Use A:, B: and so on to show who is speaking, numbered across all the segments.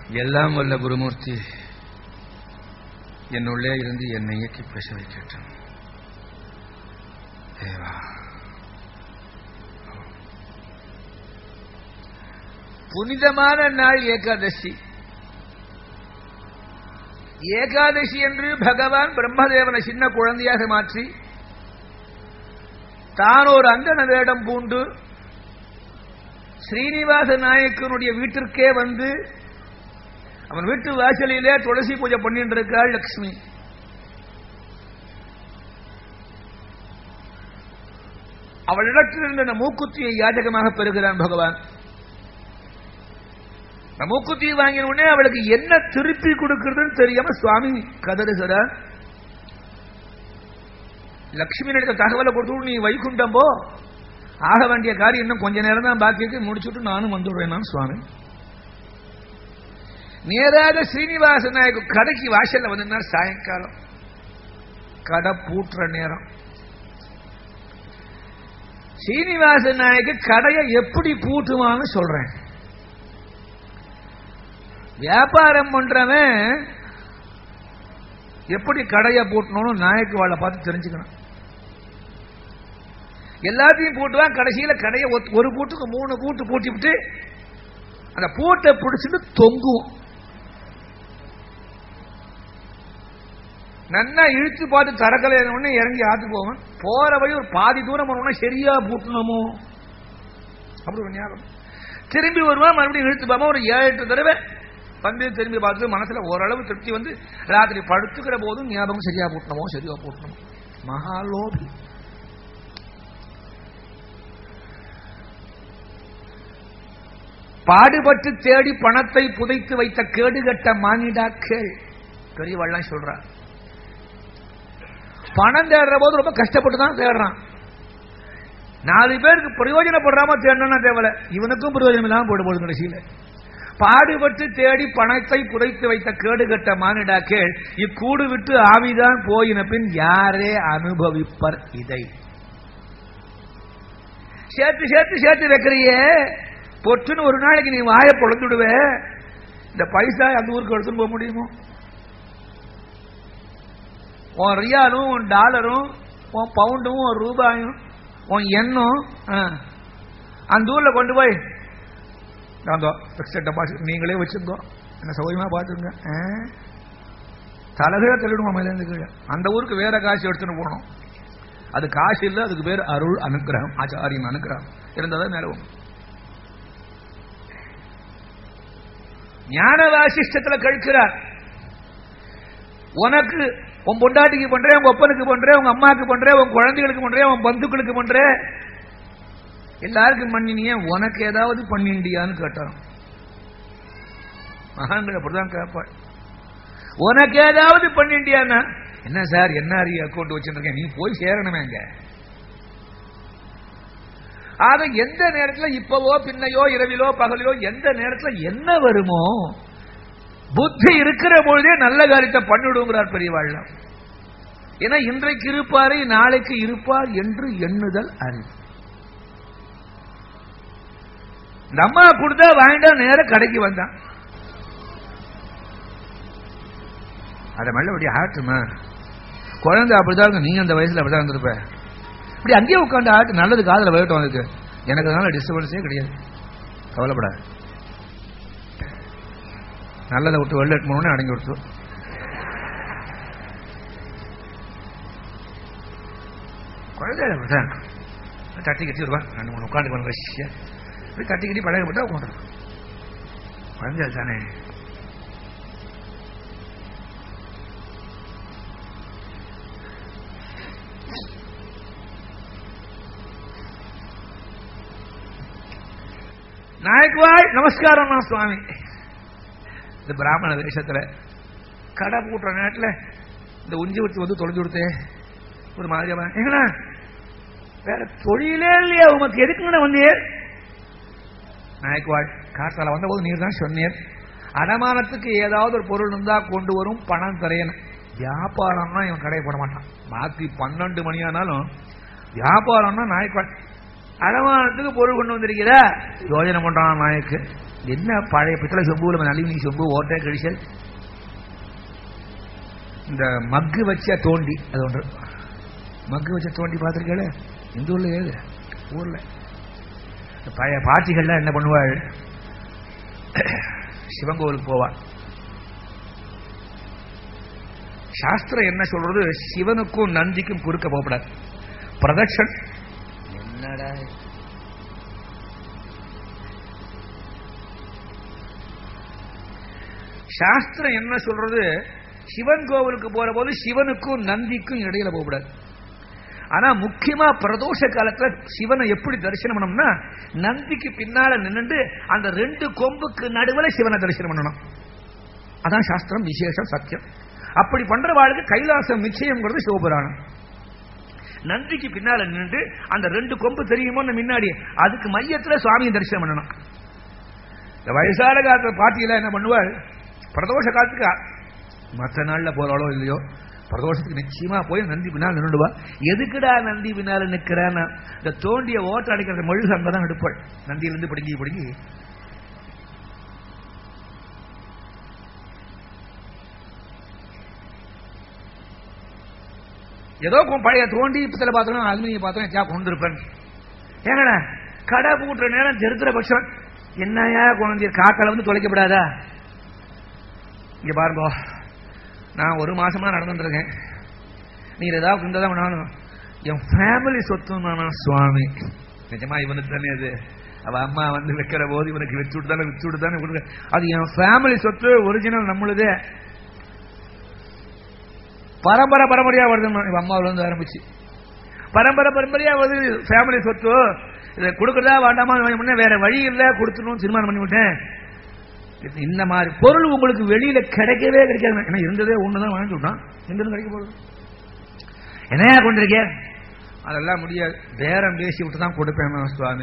A: எல்லாம் வல்ல குருமூர்த்தி என்னுள்ளே இருந்து என்னை இயக்கி பேச வைக்கட்டும் தேவா புனிதமான நாள் ஏகாதசி ஏகாதசி என்று பகவான் பிரம்மதேவனை சின்ன குழந்தையாக மாற்றி தான் ஒரு அந்தன வேடம் பூண்டு ஸ்ரீனிவாச நாயக்கனுடைய வீட்டிற்கே வந்து அவன் வீட்டு வாசலிலே துளசி பூஜை பண்ணிட்டு இருக்காள் லக்ஷ்மி அவளிடத்தில் இருந்த அந்த மூக்குத்தியை யாஜகமாக பெறுகிறான் பகவான் அந்த மூக்குத்தியை வாங்கின உடனே அவளுக்கு என்ன திருப்பி கொடுக்கிறதுன்னு தெரியாம சுவாமி கதறுகிறார் லக்ஷ்மி நடத்த தகவலை கொடுத்து நீ வைகுண்டம் போ ஆக வேண்டிய காரியம் இன்னும் கொஞ்ச நேரம் தான் பாக்கி இருக்கு முடிச்சுட்டு நானும் வந்துடுவேன் நான் சுவாமி நேராக ஸ்ரீனிவாச நாயக்கு கடைக்கு வாசல்ல வந்திருந்தார் சாயங்காலம் கடை பூட்டுற நேரம் ஸ்ரீனிவாச நாயக்கு கடையை எப்படி பூட்டுவான்னு சொல்றேன் வியாபாரம் பண்றவன் எப்படி கடையை பூட்டணும்னு நாயக்கு வாழை பார்த்து தெரிஞ்சுக்கணும் எல்லாத்தையும் பூட்டுவான் கடைசியில கடையை ஒரு பூட்டுக்கு மூணு பூட்டு பூட்டிவிட்டு அந்த பூட்டை பிடிச்சிட்டு தொங்குவோம் நன்னா இழுத்து பார்த்து தரக்கலை உடனே இறங்கி ஆத்து போவன் போற வழி ஒரு பாதி தூரம் போனோம்னா சரியா பூட்டணுமோ அப்படி ஒரு ஞாபகம் திரும்பி வருவான் மறுபடியும் இழுத்து பார்ப்போம் ஒரு ஏழு எட்டு தடவை வந்து திரும்பி பார்த்து மனசுல ஓரளவு திருப்தி வந்து ராத்திரி படுத்துக்கிற போதும் ஞாபகம் சரியா பூட்டணுமோ சரியா பூட்டணுமோ மகாலோபி பாடுபட்டு தேடி பணத்தை புதைத்து வைத்த கேடுகட்ட மானிடா கேள் பெரியவள்லாம் சொல்றார் பணம் தேடுற போது ரொம்ப கஷ்டப்பட்டு தான் தேடுறான் நாலு பேருக்கு பிரயோஜனப்படுறாம தேடணும்னா தேவையில்ல இவனுக்கும் பிரயோஜனம் இல்லாம போடு போடுது கடைசியில பாடுபட்டு தேடி பணத்தை புதைத்து வைத்த கேடுகட்ட மானிடா கேள் இக்கூடு விட்டு ஆவிதான் போயின பின் யாரே அனுபவிப்பர் இதை சேர்த்து சேர்த்து சேர்த்து வைக்கிறியே பொட்டுன்னு ஒரு நாளைக்கு நீ வாயை பொழந்துடுவ இந்த பைசா அந்த ஊருக்கு எடுத்துன்னு போக முடியுமோ உன் ரியாலும் உன் டாலரும் உன் பவுண்டும் உன் ரூபாயும் உன் எண்ணும் அந்த ஊர்ல கொண்டு போய் பிக்சட் டெபாசிட் நீங்களே வச்சுக்கோ என்ன சௌகரியமா பார்த்துங்க தலைகீழ தள்ளிடுமா மேலேருந்து கீழே அந்த ஊருக்கு வேற காசு எடுத்துன்னு போகணும் அது காசு இல்லை அதுக்கு பேர் அருள் அனுக்கிரகம் ஆச்சாரியம் அனுக்கிரகம் இருந்ததான் நிலவும் ஞான வாசிஷ்டத்துல கழிக்கிறார் உனக்கு உன் பொண்டாட்டிக்கு பண்றேன் உங்க ஒப்பனுக்கு பண்றேன் உங்க அம்மாக்கு பண்றேன் உன் குழந்தைகளுக்கு பண்றேன் உன் பந்துக்களுக்கு பண்றேன் எல்லாருக்கும் பண்ணினிய உனக்கு ஏதாவது பண்ணிண்டியான்னு கேட்டான் மகான்கள் அப்படிதான் கேட்பாள் உனக்கு ஏதாவது பண்ணிண்டியான்னா என்ன சார் என்ன அறி அக்கௌண்ட் வச்சிருக்கேன் நீ போய் சேரணுமே அங்க ஆக எந்த நேரத்தில் இப்பவோ பின்னையோ இரவிலோ பகலிலோ எந்த நேரத்தில் என்ன வருமோ புத்தி இருக்கிற பொழுதே நல்ல காரியத்தை பண்ணிவிடுங்கிறார் பெரியவாள் ஏன்னா இன்றைக்கு இருப்பாரை நாளைக்கு இருப்பார் என்று எண்ணுதல் அறிவு இந்த அம்மா கொடுத்தா வாங்கிட்டா நேர கடைக்கு வந்தான் அதை நல்லபடியா ஆட்டுமா குழந்தை அப்படிதான் நீங்க அந்த வயசுல அப்படிதான் இருந்திருப்ப இப்படி அங்கேயே உட்காந்து ஆட்டு நல்லது காதல வரட்டும் அதுக்கு எனக்கு அதனால டிஸ்டர்பன்ஸே கிடையாது கவலைப்படாது நல்லதை விட்டு வெள்ள எட்டு அடங்கி விடுத்து குழந்தை அப்படிதான் தட்டி கட்டி வருவா ரெண்டு மூணு உட்காந்து வந்து ரசிச்சா இப்படி தட்டி கட்டி பழகப்பட்டா உட்காந்து குழந்தைகள் தானே நாயக்வாள் நமஸ்காரம் சுவாமி இந்த பிராமண தேசத்துல கடை பூட்டுற நேரத்தில் இந்த உஞ்சி விட்டு வந்து தொலைஞ்சு கொடுத்தே ஒரு மாதிரியா எங்கண்ணா வேற தொழிலே இல்லையா உமக்கு எதுக்குங்கண்ணா வந்தீர் நாயக்வாள் காத்தால வந்த போது நீர் தான் சொன்னீர் அடமானத்துக்கு ஏதாவது ஒரு பொருள் இருந்தா கொண்டு வரும் பணம் தரையணும் வியாபாரம்னா இவன் கடையை போட மாட்டான் பாக்கி பன்னெண்டு மணி ஆனாலும் வியாபாரம்னா நாயக்வாள் அடமானத்துக்கு பொருள் கொண்டு வந்திருக்கிற யோஜனை பண்றான் நாயக்கு என்ன பழைய பித்தளை சொம்புல நலிவினி சொம்பு ஓட்டை கழிச்சல் இந்த மக்கு வச்ச தோண்டி அது ஒன்று மக்கு வச்ச தோண்டி பார்த்துருக்கல இந்த ஊர்ல ஏது ஊர்ல இந்த பழைய பாட்டிகள்லாம் என்ன பண்ணுவாள் சிவன் கோவிலுக்கு போவாள் சாஸ்திரம் என்ன சொல்றது சிவனுக்கும் நந்திக்கும் குறுக்க போகப்படாது பிரதட்சன் என்னடா சாஸ்திரம் என்ன சொல்றது சிவன் கோவிலுக்கு போற போது சிவனுக்கும் நந்திக்கும் இடையில போகக்கூடாது ஆனா முக்கியமா பிரதோஷ காலத்துல சிவனை எப்படி தரிசனம் பண்ணணும்னா நந்திக்கு பின்னால நின்னுட்டு அந்த ரெண்டு கொம்புக்கு நடுவில் சிவனை தரிசனம் பண்ணணும் அதான் சாஸ்திரம் விசேஷம் சத்தியம் அப்படி பண்ற வாழ்க்கை கைலாசம் நிச்சயம்ங்கிறது சிவபுராணம் நந்திக்கு பின்னால நின்று அந்த ரெண்டு கொம்பு தெரியுமோ முன்னாடி அதுக்கு மையத்துல சுவாமியை தரிசனம் பண்ணணும் இந்த வயசான காலத்துல பாட்டியில என்ன பண்ணுவாள் பிரதோஷ காலத்துக்கு மற்ற நாள்ல போறாளோ இல்லையோ பிரதோஷத்துக்கு நிச்சயமா போய் நந்தி பின்னால் நின்றுடுவா எதுக்குடா நந்தி பின்னால நிக்கிறான்னு இந்த தோண்டிய ஓட்ட அடிக்கிற மெழுகு அங்கதான் எடுப்பாள் நந்தியிலிருந்து பிடுங்கி பிடுங்கி ஏதோ கொ- பழைய தோண்டி பித்தளை பாத்திரம் அலுமினிய பாத்திரம் ஏன் கொண்டு இருப்பேன் ஏங்கடா கடை பூட்டுற நேரம் தெரித்துற பட்சம் என்னையா குழந்தைய காக்கால வந்து தொலைக்கப்படாதா இங்க பாருங்க நான் ஒரு மாசமா நடந்துட்டு இருக்கேன் நீர் ஏதாவது இருந்ததான் நானும் என் ஃபேமிலி சொத்து நான் சுவாமி நிஜமா இவனுக்கு தானே அது அவ அம்மா வந்து வைக்கிற போது இவனுக்கு வச்சு விட்டு தானே வச்சு விட்டு தானே கொடுக்க அது என் ஃபேமிலி சொத்து ஒரிஜினல் நம்மளுதே பரம்பரை பரம்பரையா வருது இவன் அம்மாவுல இருந்து ஆரம்பிச்சு பரம்பரை பரம்பரையா வருது ஃபேமிலி சொத்து இதை கொடுக்கறதா வேண்டாமா முன்ன வேற வழி இல்ல கொடுத்துடணும் தீர்மானம் பண்ணி விட்டேன் இது இந்த மாதிரி பொருள் உங்களுக்கு வெளியில கிடைக்கவே கிடைக்காது ஏன்னா இருந்ததே ஒண்ணுதான் வாங்கி விட்டான் எங்கிருந்து கிடைக்க போகுது என்னையா கொண்டிருக்கே அதெல்லாம் முடியாது பேரம் பேசி விட்டு தான் கொடுப்பேன் நான் சுவாமி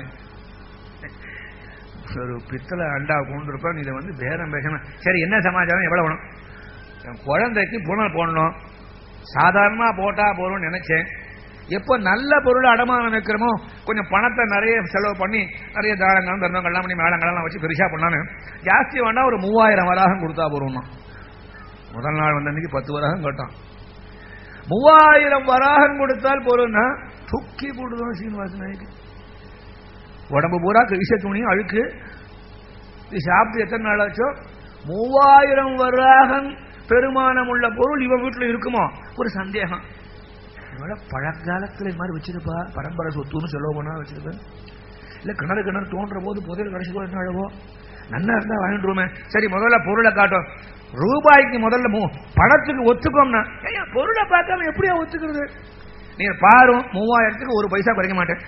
A: ஒரு பித்தளை அண்டா கொண்டு இருப்பேன் இதை வந்து பேரம் பேசணும் சரி என்ன சமாச்சாரம் எவ்வளவு வேணும் என் குழந்தைக்கு புனல் போடணும் சாதாரணமா போட்டா போறோம்னு நினைச்சேன் எப்போ நல்ல பொருள் அடமானம் வைக்கிறோமோ கொஞ்சம் பணத்தை நிறைய செலவு பண்ணி நிறைய தாளங்களும் தர்மங்கள்லாம் பண்ணி மேளங்கள்லாம் வச்சு பெருசா பண்ணான்னு ஜாஸ்தி வேணா ஒரு மூவாயிரம் வராகம் கொடுத்தா போறோம்னா முதல் நாள் வந்த அன்னைக்கு பத்து வராகம் கேட்டான் மூவாயிரம் வராகம் கொடுத்தால் போறோம்னா துக்கி போடுதான் சீனிவாசன் நாய்க்கு உடம்பு பூரா கிழிச்ச துணி அழுக்கு இது சாப்பிட்டு எத்தனை நாள் ஆச்சோ மூவாயிரம் வராகம் பெருமானம் உள்ள பொருள் இவன் வீட்டுல இருக்குமோ ஒரு சந்தேகம் இவள பழங்காலத்துல இது மாதிரி வச்சிருப்பா பரம்பரை சொத்துன்னு சொல்ல போனா வச்சிருப்பேன் இல்ல கிணறு கிணறு தோன்ற போது புதையல் கடைசி கூட என்ன அழவோ நன்னா இருந்தா வாங்கிட்டுருமே சரி முதல்ல பொருளை காட்டும் ரூபாய்க்கு முதல்ல மூ- பணத்துக்கு ஒத்துக்கோம்னா ஐயா பொருளை பார்க்காம எப்படியா ஒத்துக்கிறது நீ பாரும் மூவாயிரத்துக்கு ஒரு பைசா குறைக்க மாட்டேன்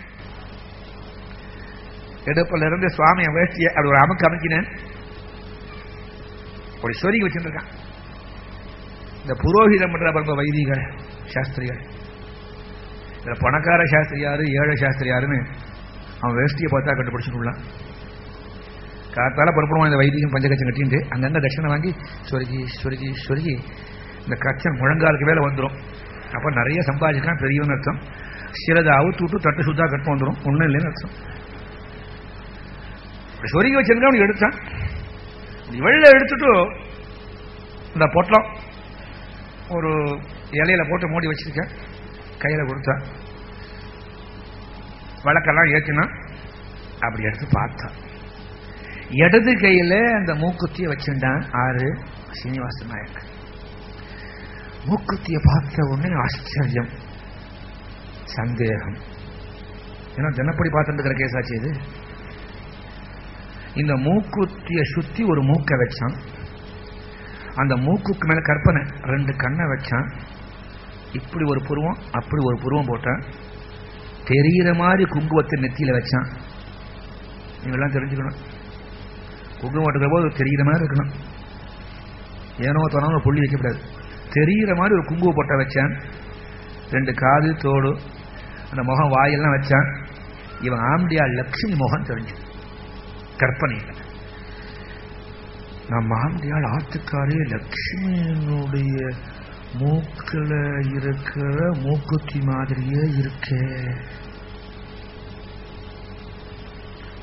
A: எடுப்புல இருந்து சுவாமியை வேஷ்டிய அப்படி ஒரு அமுக்கு அமைக்கினேன் ஒரு சொருகி வச்சிருக்கான் இந்த புரோகிதம் பண்ற பாருங்க வைதிகள் சாஸ்திரிகள் இதுல பணக்கார சாஸ்திரியாரு ஏழை சாஸ்திரியாருன்னு அவன் வேஷ்டியை பார்த்தா கண்டுபிடிச்சுக்கலாம் காத்தால புறப்படுவான் இந்த வைதிகம் பஞ்சகச்சம் கட்டிட்டு அங்கங்க தட்சணை வாங்கி சொருகி சொருகி சொருகி இந்த கச்சன் முழங்காலுக்கு மேல வந்துடும் அப்ப நிறைய சம்பாதிக்கலாம் பெரியவன் அர்த்தம் சிலதை அவுத்து விட்டு தட்டு சுத்தா கட்டு வந்துடும் ஒண்ணும் இல்லைன்னு அர்த்தம் இப்படி சொருகி வச்சிருந்தா அவனுக்கு எடுத்தான் இப்படி வெளில எடுத்துட்டு இந்த பொட்டலம் ஒரு இலையில போட்டு மூடி வச்சிருக்கேன் கையில கொடுத்தா வழக்கெல்லாம் ஏற்றினா அப்படி எடுத்து பார்த்தான் இடது கையில அந்த மூக்குத்திய வச்சிருந்தான் ஆறு சீனிவாச நாயக் மூக்குத்திய பார்த்த உடனே ஆச்சரியம் சந்தேகம் ஏன்னா தினப்படி பார்த்துட்டு இருக்கிற கேசாச்சு இது இந்த மூக்குத்திய சுத்தி ஒரு மூக்கை வச்சான் அந்த மூக்குக்கு மேல கற்பனை ரெண்டு கண்ணை வச்சான் இப்படி ஒரு புருவம் அப்படி ஒரு புருவம் போட்டான் தெரிகிற மாதிரி குங்குமத்தை நெத்தியில வச்சான் நீங்கெல்லாம் தெரிஞ்சுக்கணும் குங்குமம் போட்டுக்கிற போது தெரிகிற மாதிரி இருக்கணும் ஏனோ தோணாம புள்ளி வைக்கக்கூடாது தெரிகிற மாதிரி ஒரு குங்கும பொட்டை வச்சான் ரெண்டு காது தோடு அந்த முகம் வாயெல்லாம் வச்சான் இவன் ஆம்பியா லட்சுமி முகம் தெரிஞ்சு கற்பனையில் நம்ம ஆண்டியால் ஆத்துக்காரே லட்சுமியினுடைய மூக்கில் இருக்கிற மூக்குத்தி மாதிரியே இருக்கே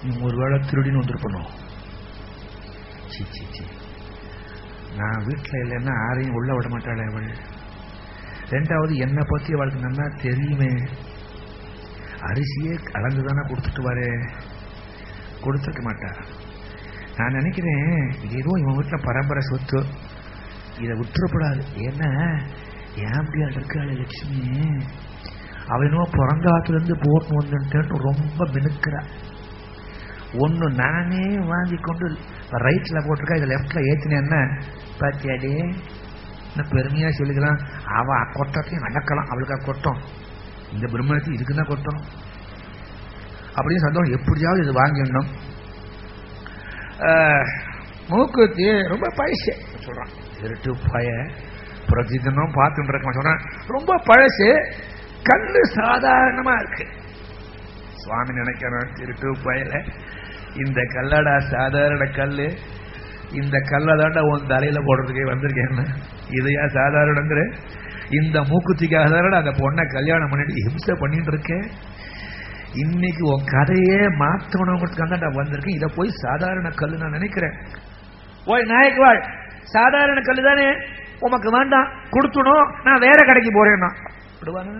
A: இவங்க ஒரு வேளை திருடின்னு வந்திருக்கணும் சீ சீ சீ நான் வீட்டில் இல்லைன்னா யாரையும் உள்ள விட மாட்டாளே அவள் ரெண்டாவது என்னை பற்றி அவளுக்கு நல்லா தெரியுமே அரிசியே கலந்து தானே கொடுத்துட்டு வரே கொடுத்துருக்க மாட்டா நான் நினைக்கிறேன் இது ஏதோ இவன் வீட்டில் பரம்பரை சொத்து இதை விட்டுறப்படாது ஏன்னா ஏன் அப்படியா இருக்காள் லட்சுமி அவன் என்னவோ பிறந்த ஆத்துலேருந்து போட்டு வந்துட்டேன்னு ரொம்ப மினுக்கிறா ஒன்று நானே வாங்கி கொண்டு ரைட்டில் போட்டிருக்கா இதை லெஃப்டில் ஏற்றினேன்னா பாத்தியாடி இன்னும் பெருமையாக சொல்லிக்கலாம் அவள் கொட்டத்தையும் நடக்கலாம் அவளுக்கு கொட்டம் இந்த பிரம்மணத்தை இதுக்கு தான் கொட்டம் அப்படின்னு சந்தோஷம் எப்படியாவது இது வாங்கிடணும் மூக்குத்தி ரொம்ப பழசு சொல்றான் திருட்டு பய பிரதிதினம் பார்த்துட்டு இருக்க சொல்றான் ரொம்ப பழசு கல்லு சாதாரணமா இருக்கு சுவாமி நினைக்கிறான் திருட்டு பயல இந்த கல்லடா சாதாரண கல்லு இந்த கல்லை தாண்டா உன் தலையில போடுறதுக்கே வந்திருக்கேன் இதையா சாதாரணங்கிற இந்த மூக்குத்திக்காக தானடா அந்த பொண்ணை கல்யாணம் பண்ணிட்டு ஹிம்சை பண்ணிட்டு இருக்கேன் இன்னைக்கு உன் கதையே மாற்றணுங்கிறதுக்காக தான் நான் வந்திருக்கேன் இதை போய் சாதாரண கல்லு நான் நினைக்கிறேன் ஓய் நாயக்வாள் சாதாரண கல்லு தானே உமக்கு வேண்டாம் கொடுத்துடும் நான் வேற கடைக்கு போறேன்னா விடுவாங்க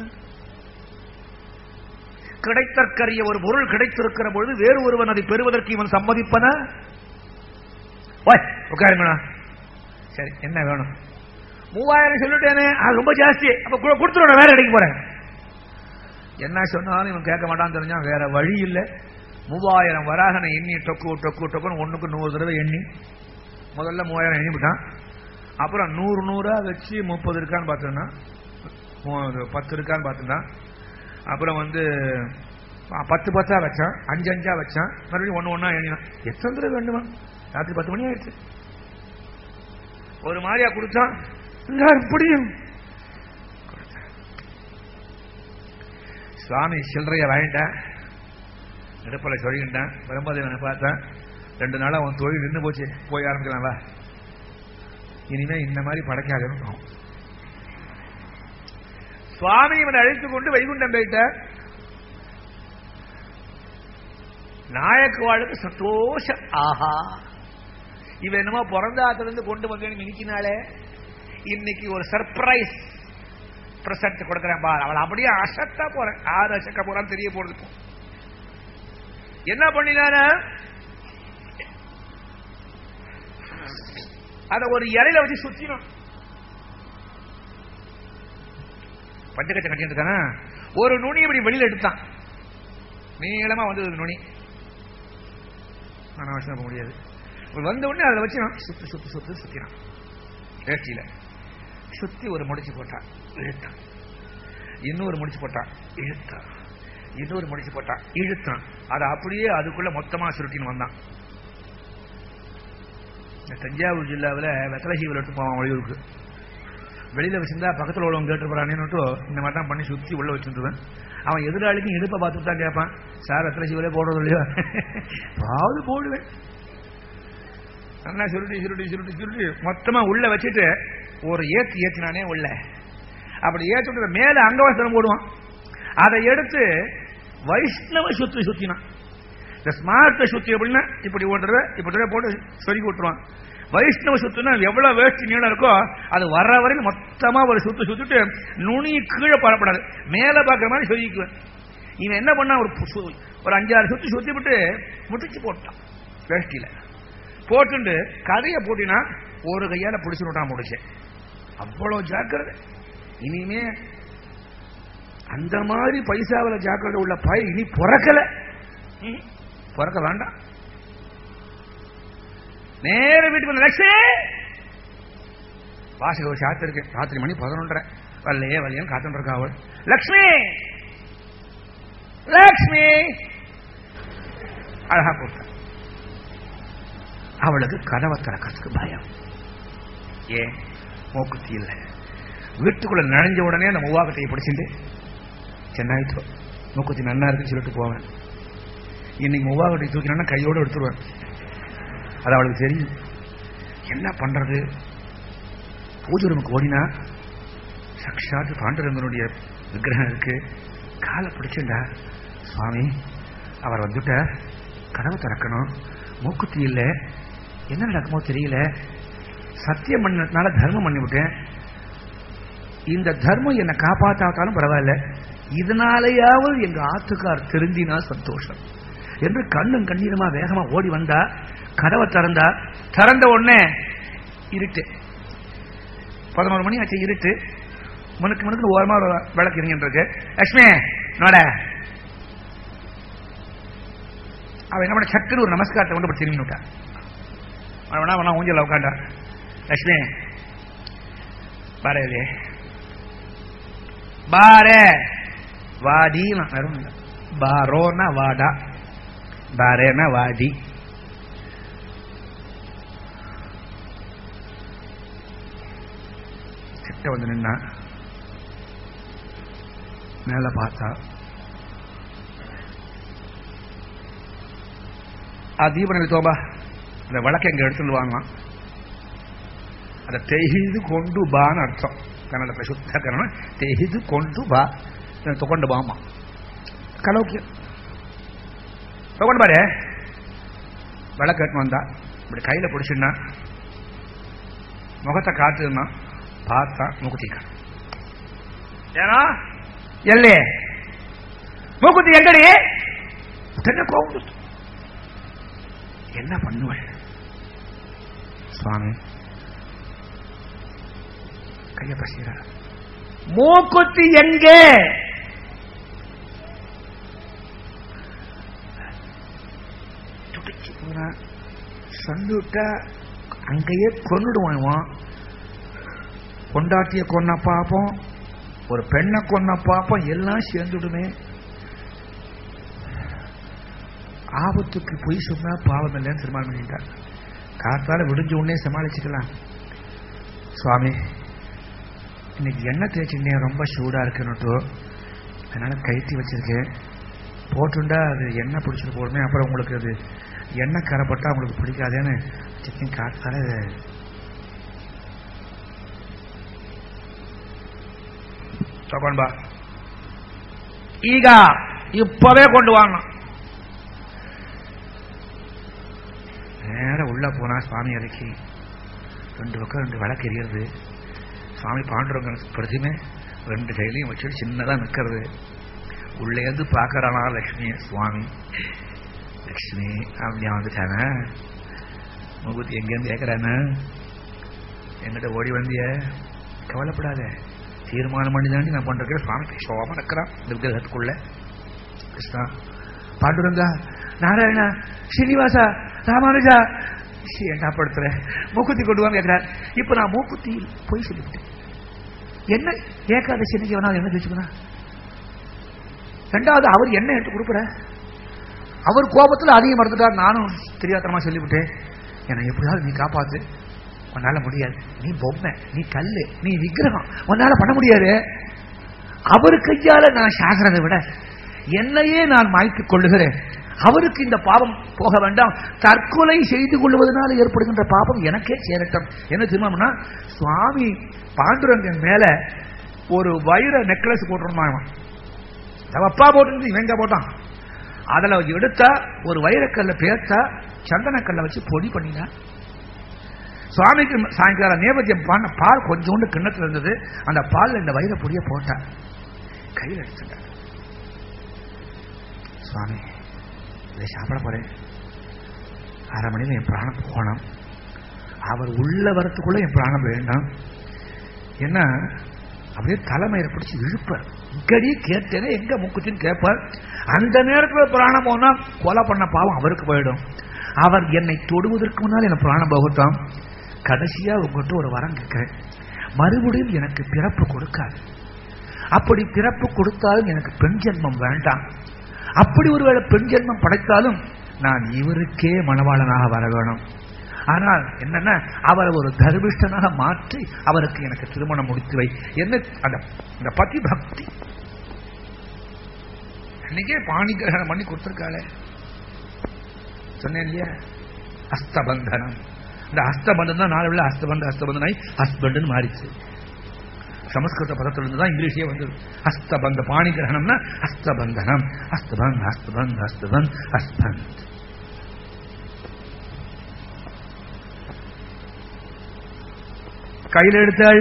A: கிடைத்தற்கரிய ஒரு பொருள் கிடைத்திருக்கிற பொழுது வேறு ஒருவன் அதை பெறுவதற்கு இவன் சம்மதிப்பனா ஓய் உட்காருங்கண்ணா சரி என்ன வேணும் மூவாயிரம் சொல்லிட்டேனே அது ரொம்ப ஜாஸ்தி அப்ப கொடுத்துருவோம் நான் வேற கடைக்கு போறேன் என்ன சொன்னாலும் இவன் கேட்க மாட்டான்னு தெரிஞ்சா வேற வழி இல்லை மூவாயிரம் வராகனை எண்ணி டொக்கு டொக்கு டொக்குன்னு ஒண்ணுக்கு நூறு தடவை எண்ணி முதல்ல மூவாயிரம் எண்ணிவிட்டான் அப்புறம் நூறு நூறா வச்சு முப்பது இருக்கான்னு பார்த்தோன்னா பத்து இருக்கான்னு பார்த்துட்டான் அப்புறம் வந்து பத்து பத்தா வச்சான் அஞ்சு அஞ்சா வச்சான் மறுபடியும் ஒன்று ஒன்றா எண்ணினான் எத்தனை தடவை வேண்டுமா ராத்திரி பத்து மணி ஆயிடுச்சு ஒரு மாதிரியா கொடுத்தான் எப்படியும் சுவாமி சில்லறைய வாங்கிட்டேன் நெருப்பலை சொல்லிக்கிட்டேன் பிரம்மதேவனை பார்த்தேன் ரெண்டு நாளா உன் தொழில் நின்று போச்சு போய் ஆரம்பிக்கலாம்ல இனிமே இந்த மாதிரி படைக்காதுன்னு சுவாமி இவனை அழைத்து கொண்டு வைகுண்டம் போயிட்ட நாயக்குவாளுக்கு சந்தோஷம் ஆஹா இவன் என்னமோ பிறந்தாத்திலிருந்து கொண்டு வந்தேன்னு நினைக்கினாலே இன்னைக்கு ஒரு சர்ப்ரைஸ் பிரசன்ட் கொடுக்கிறேன் பார் அவள் அப்படியே அசத்தா போறேன் ஆறு அசக்க போறான்னு தெரிய போறது என்ன பண்ணினான அத ஒரு இலையில வச்சு சுத்தினோம் பட்டுக்கச்சை கட்டிட்டு இருக்கானா ஒரு நுனி இப்படி வெளியில எடுத்தான் நீளமா வந்தது நுனி அவசியம் போக முடியாது வந்த உடனே அதை வச்சு சுத்து சுத்து சுத்து சுத்தினான் வேஷ்டியில சுத்தி ஒரு முடிச்சு போட்டான் இழுத்தான் இன்னொரு முடிச்சு போட்டான் இழுத்தான் இன்னொரு முடிச்சு போட்டான் இழுத்தான் அதை அப்படியே அதுக்குள்ள மொத்தமா சுருட்டின்னு வந்தான் இந்த தஞ்சாவூர் ஜில்லாவில் வெத்தலை சீவல் எடுத்து போவான் வெளியூருக்கு வெளியில வச்சிருந்தா பக்கத்தில் உள்ளவங்க கேட்டுருப்பானேன்னு இந்த மாதிரி தான் பண்ணி சுத்தி உள்ள வச்சிருந்துருவேன் அவன் எதிராளிக்கும் இடுப்பை பார்த்துட்டு தான் கேட்பான் சார் வெத்தலை சீவலே போடுறது இல்லையா பாவது போடுவேன் நல்லா சுருட்டி சுருட்டி சுருட்டி சுருட்டி மொத்தமா உள்ள வச்சுட்டு ஒரு ஏத்து ஏத்தினானே உள்ள அப்படி ஏத்துட்டு மேல அங்கவசனம் போடுவான் அதை எடுத்து வைஷ்ணவ சுத்தி சுத்தினான் இந்த ஸ்மார்ட் சுத்தி அப்படின்னா இப்படி ஓட்டுறத இப்படி போட்டு சொருக்கி விட்டுருவான் வைஷ்ணவ சுத்துனா எவ்வளவு வேஷ்டி நீளம் இருக்கோ அது வர்ற வரைக்கும் மொத்தமா ஒரு சுத்து சுத்திட்டு நுனி கீழே படப்படாது மேல பாக்குற மாதிரி சொருகிக்குவேன் இவன் என்ன பண்ணா ஒரு ஒரு அஞ்சாறு சுத்தி சுத்தி விட்டு முடிச்சு போட்டான் வேஷ்டியில போட்டுண்டு கதையை போட்டினா ஒரு கையால பிடிச்சு விட்டான் முடிச்சேன் அவ்வளவு ஜாக்கிரதை இனிமே அந்த மாதிரி பைசாவில் ஜாக்கிரதை உள்ள பய இனி பிறக்கல பிறக்க வேண்டாம் நேர வீட்டுக்கு வந்து லட்சுமி வாசக ஒரு சாத்து இருக்கு ராத்திரி மணி பதினொன்றரை வரலையே வரலையே காத்துட்டு இருக்கா அவள் லக்ஷ்மி லக்ஷ்மி அழகா போட்ட அவளுக்கு கதவை திறக்கிறதுக்கு பயம் ஏன் மூக்குத்தி இல்லை வீட்டுக்குள்ள நனைஞ்ச உடனே அந்த மூவாக்கட்டையை பிடிச்சிட்டு சென்னாயிட்டு மூக்குத்தி நன்னா இருக்குன்னு சொல்லிட்டு போவேன் இன்னைக்கு மூவாக்கட்டை தூக்கினா கையோடு எடுத்துருவேன் அது அவளுக்கு தெரியும் என்ன பண்றது பூஜை ரூமுக்கு ஓடினா சக்ஷாத் பாண்டுரங்கனுடைய விக்கிரகம் இருக்கு காலை பிடிச்சுண்டா சுவாமி அவர் வந்துட்டார் கதவை திறக்கணும் மூக்குத்தி இல்லை என்ன நடக்குமோ தெரியல சத்தியம் பண்ணதுனால தர்மம் பண்ணி விட்டேன் இந்த தர்மம் என்னை காப்பாத்தாத்தாலும் பரவாயில்ல இதனாலேயாவது எங்க ஆத்துக்கார் திருந்தினா சந்தோஷம் என்று கண்ணும் கண்ணீருமா வேகமா ஓடி வந்தா கதவை திறந்தா திறந்த உடனே இருட்டு பதினோரு மணி ஆச்சு இருட்டு முனுக்கு முனுக்கு ஓரமா ஒரு விளக்கு இருங்கிட்டு இருக்கு லட்சுமி நோட அவன் என்ன பண்ண சக்குன்னு ஒரு நமஸ்காரத்தை கொண்டு போய் திரும்பி விட்டான் அவன் வேணா வேணா ஊஞ்சல உட்காண்டா லட்சுமி பாரே பாரே வாடினா வேற ஒண்ணும் இல்ல பாரோனா வாடா பாரேனா வாடி கிட்ட வந்து நின்னா மேல பார்த்தா ஆ தீபனில் தோபா அந்த விளக்கை இங்க எடுத்துட்டு வாங்கலாம் அதை தெய்து கொண்டு பான்னு அர்த்தம் கன்னடத்தில் சுத்த கன்னடம் தெய்து கொண்டு பா தொಕೊಂಡು ಬಾಮ கலோக்கிய தொಕೊಂಡು பாரு விளக்கு எடுத்து வந்தா இப்படி கையில பிடிச்சிருந்தா முகத்தை காட்டுனா பார்த்தா மூக்குத்திக்க ஏன்னா எல்லே மூக்குத்தி எங்கடி உடனே கோபம் வந்துச்சு. என்ன பண்ணுவேன் சுவாமி கைய பசிக்கிறா மூக்குத்தி எங்கே துடிச்சு போனா சொல்லிவிட்டா அங்கேயே கொன்னுடுவான் இவன். பொண்டாட்டிய கொன்ன பாப்போம் ஒரு பெண்ணை கொன்ன பாப்போம் எல்லாம் சேர்ந்துடுமே ஆபத்துக்கு பொய் சொன்னா பாவம் இல்லைன்னு தீர்மானம் பண்ணிட்டார் காத்தால விடிஞ்ச உடனே சமாளிச்சுக்கலாம் சுவாமி இன்னைக்கு எண்ணெய் தேய்ச்சினே ரொம்ப சூடா இருக்குன்னுட்டு அதனால கைத்தி வச்சிருக்கேன் போட்டுண்டா அது எண்ணெய் பிடிச்சிட்டு போடுமே அப்புறம் உங்களுக்கு அது எண்ணெய் கரைப்பட்டா உங்களுக்கு பிடிக்காதேன்னு சிக்கன் காத்தால ತಗೊಂಡ್ ಬಾ ಈಗ இப்பவே கொண்டு வாங்க நேர உள்ள போனா சுவாமி இறக்கி ரெண்டு பக்கம் ரெண்டு விளக்கு எரியுறது சுவாமி பாண்டுரங்க பிரதிமை ரெண்டு கையிலையும் வச்சுட்டு சின்னதா நிக்கிறது உள்ளே இருந்து பாக்குறானா லட்சுமி சுவாமி லட்சுமி அப்படியா வந்துட்டானே முகுத்தி எங்கேருந்து கேட்கறானே எங்கிட்ட ஓடி வந்திய கவலைப்படாத தீர்மானம் பண்ணி தாண்டி நான் பண்றேன் சுவாமி சோபம் இருக்கிறான் இந்த விக்கிரகத்துக்குள்ள கிருஷ்ணா பாண்டுரங்கா நாராயணா ஸ்ரீனிவாசா ராமானுஜா என்ன படுத்துற மூக்குத்தி கொண்டு வாங்க கேட்கிறார் இப்ப நான் மூக்குத்தி போய் சொல்லிவிட்டேன் என்ன ஏகாதசி இன்னைக்கு வேணா என்ன வச்சுக்கணும் ரெண்டாவது அவர் என்ன எடுத்து கொடுக்குற அவர் கோபத்தில் அதிகம் மறந்துட்டார் நானும் தெரியாதனமா சொல்லிவிட்டேன் என்னை எப்படியாவது நீ காப்பாத்து உன்னால முடியாது நீ பொம்மை நீ கல்லு நீ விக்கிரகம் உன்னால பண்ண முடியாது அவர் கையால நான் சாகிறதை விட என்னையே நான் மாய்த்துக் கொள்ளுகிறேன் அவருக்கு இந்த பாவம் போக வேண்டாம் தற்கொலை செய்து கொள்வதனால ஏற்படுகின்ற பாவம் எனக்கே சேரட்டும் என்ன திரும்பணும்னா சுவாமி பாண்டுரங்கன் மேல ஒரு வைர நெக்லஸ் போட்டுருந்தான் அவன் அப்பா போட்டு இவன் எங்க போட்டான் அதுல எடுத்தா ஒரு வைரக்கல்ல பேர்த்தா சந்தனக்கல்ல வச்சு பொடி பண்ணினா சுவாமிக்கு சாயங்காலம் நேபத்தியம் பண்ண பால் கொஞ்சோண்டு கிண்ணத்துல இருந்தது அந்த பால் இந்த வைர பொடிய போட்டா கையில் எடுத்துட்டார் சுவாமி இதை சாப்பிட போறேன் அரை மணியில் என் பிராணம் போகணும் அவர் உள்ள வரத்துக்குள்ள என் பிராணம் வேண்டாம் என்ன அப்படியே தலைமையை பிடிச்சி இழுப்பார் இங்கடி கேட்டேனே எங்க முக்குத்தின்னு கேட்பார் அந்த நேரத்தில் பிராணம் போனா கொலை பண்ண பாவம் அவருக்கு போயிடும் அவர் என்னை தொடுவதற்கு முன்னால் என் பிராணம் போகட்டும் கடைசியா உங்ககிட்ட ஒரு வரம் கேட்கிறேன் மறுபடியும் எனக்கு பிறப்பு கொடுக்காது அப்படி பிறப்பு கொடுத்தாலும் எனக்கு பெண் ஜென்மம் வேண்டாம் அப்படி ஒருவேளை பெண் ஜென்மம் படைத்தாலும் நான் இவருக்கே மணவாளனாக வர வேணும் ஆனால் என்னன்னா அவரை ஒரு தர்மிஷ்டனாக மாற்றி அவருக்கு எனக்கு திருமணம் முடித்து வை என்ன அந்த அந்த பதி பக்தி அன்னைக்கே பாணி கிரகணம் பண்ணி கொடுத்துருக்காளே சொன்னேன் இல்லையா அஸ்தபந்தனம் இந்த அஸ்தபந்தம் தான் நாளை உள்ள அஸ்தபந்த அஸ்தபந்தனாய் ஹஸ்பண்ட்னு மாறிச்சு சமஸ்கிருத பதத்திலிருந்து தான் இங்கிலீஷே வந்தது அஸ்தபந்த பாணி கிரகணம்னா அஸ்தபந்தனம் அஸ்தபந்த் அஸ்தபந்த் அஸ்தபந்த் அஸ்பந்த் கையில் எடுத்தாள்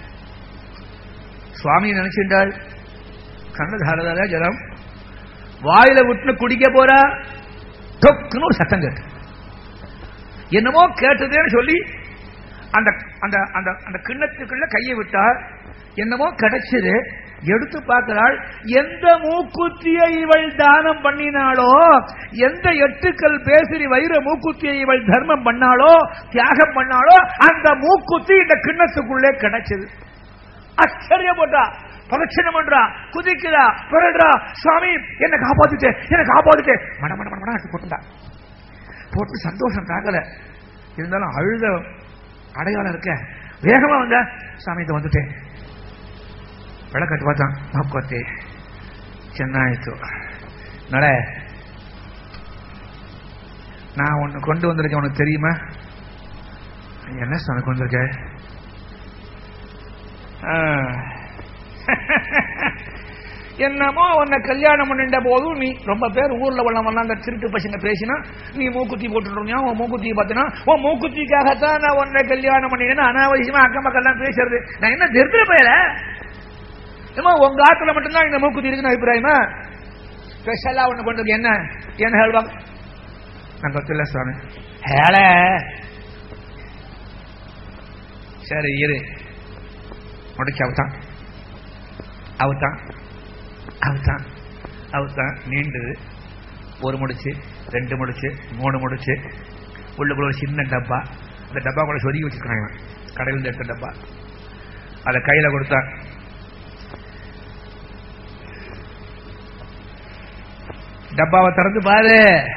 A: சுவாமி நினைச்சிருந்தாள் கண்ணதாரதாரா ஜலம் வாயில விட்டு குடிக்க போறா டொக்குன்னு ஒரு சத்தம் கேட்டு என்னமோ கேட்டதேன்னு சொல்லி அந்த அந்த அந்த அந்த கிண்ணத்துக்குள்ள கையை விட்டார் என்னமோ கிடைச்சது எடுத்து பார்க்கிறாள் எந்த மூக்குத்தியை இவள் தானம் பண்ணினாளோ எந்த எட்டுக்கள் பேசிரி வைர மூக்குத்தியை இவள் தர்மம் பண்ணாளோ தியாகம் பண்ணாளோ அந்த மூக்குத்தி இந்த கிண்ணத்துக்குள்ளே கிடைச்சது ஆச்சரியப்பட்டா பிரதட்சணம் பண்றா குதிக்கிறா பிறடுறா சுவாமி என்ன காப்பாத்துட்டு என்ன காப்பாத்துட்டு மட மட மட மட எடுத்து போட்டுண்டா போட்டு சந்தோஷம் தாங்கல இருந்தாலும் அழுத அடையாளம் இருக்க வேகமா வந்த சாமி இதை வந்துட்டேன் ಬೆಳಕಟ್ಟು ಬತ್ತ ನೋಡ್ಕೋತಿ ಚೆನ್ನಾಯಿತು நட நான் ஒன்று கொண்டு வந்திருக்கேன் உனக்கு தெரியுமா என்ன சொன்ன கொண்டு வந்திருக்க ஆ. என்னமோ உன்னை கல்யாணம் பண்ணிட்ட போதும் நீ ரொம்ப பேர் ஊர்ல உள்ள வந்தாங்க திருட்டு பசங்க பேசினா நீ மூக்குத்தி போட்டுருந்தியா உன் மூக்குத்தியை பார்த்தினா உன் மூக்குத்திக்காகத்தான் நான் உன்னை கல்யாணம் பண்ணினேன்னு அனாவசியமா அக்கம் பக்கம் பேசுறது நான் என்ன திருத்துல போயல ஏமா உங்க ஆத்துல மட்டும்தான் இந்த மூக்குத்தி இருக்குன்னு அபிப்பிராயமா ஸ்பெஷலா ஒண்ணு கொண்டு என்ன என்ன ಹೇಳ್வாங்க ನಂಗೆ ಗೊತ್ತಿಲ್ಲ ಸ್ವಾಮಿ ಹೇಳ சரி இரு முடிச்சு அவுத்தான் அவுத்தான் அவுத்தான் அவுத்தான் நீண்டது ஒரு முடிச்சு ரெண்டு முடிச்சு மூணு முடிச்சு உள்ளுக்குள்ள ஒரு சின்ன டப்பா அந்த டப்பா கூட சொருகி வச்சிருக்காங்க இவன். கடையில இருந்து எடுத்த டப்பா அதை கையில கொடுத்தான் டப்பாவை திறந்து பாரு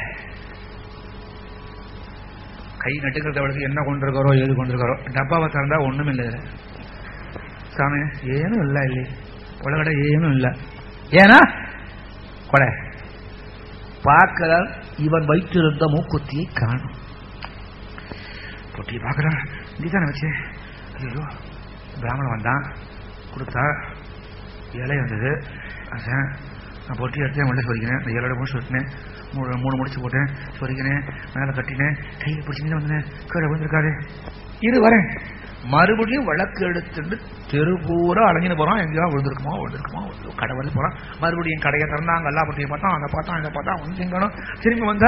A: கை நட்டுக்கிறத அவளுக்கு என்ன கொண்டிருக்கிறோ ஏது கொண்டிருக்கிறோ டப்பாவை திறந்தா ஒண்ணும் இல்லை இதுல. சாமி ಏನು ಇಲ್ಲ ಇಲ್ಲಿ ಒಳಗಡೆ ಏನು ಇಲ್ಲ ஏனா கொடை பார்க்கிறார் இவன் வைத்திருந்த மூக்குத்தியை காணும் பொட்டியை பார்க்கிறான் இங்கேதானே வச்சு ஐயோ பிராமணன் வந்தான் கொடுத்தா இலை வந்தது அதான் நான் பொட்டி எடுத்தேன் உள்ள சொரிக்கினேன் அந்த இலையோட முடிச்சு விட்டுனேன் மூணு மூணு முடிச்சு போட்டேன் சொரிக்கினேன் மேலே கட்டினேன் கையில் பிடிச்சிக்கிட்டு வந்தேன் கீழே விழுந்திருக்காரு இரு வரேன் மறுபடியும் வழக்கு எடுத்துட்டு தெரு பூரா அலைஞ்சின்னு போறான் எங்கேயா விழுந்திருக்குமோ விழுந்திருக்குமோ விழுந்திருக்குமோ. கடை வரைக்கும் போறான் மறுபடியும் கடையை திறந்தாங்க எல்லா பட்டியை பார்த்தான் அதை பார்த்தான் இதை பார்த்தா ஒன்று திங்கணும் திரும்பி வந்தா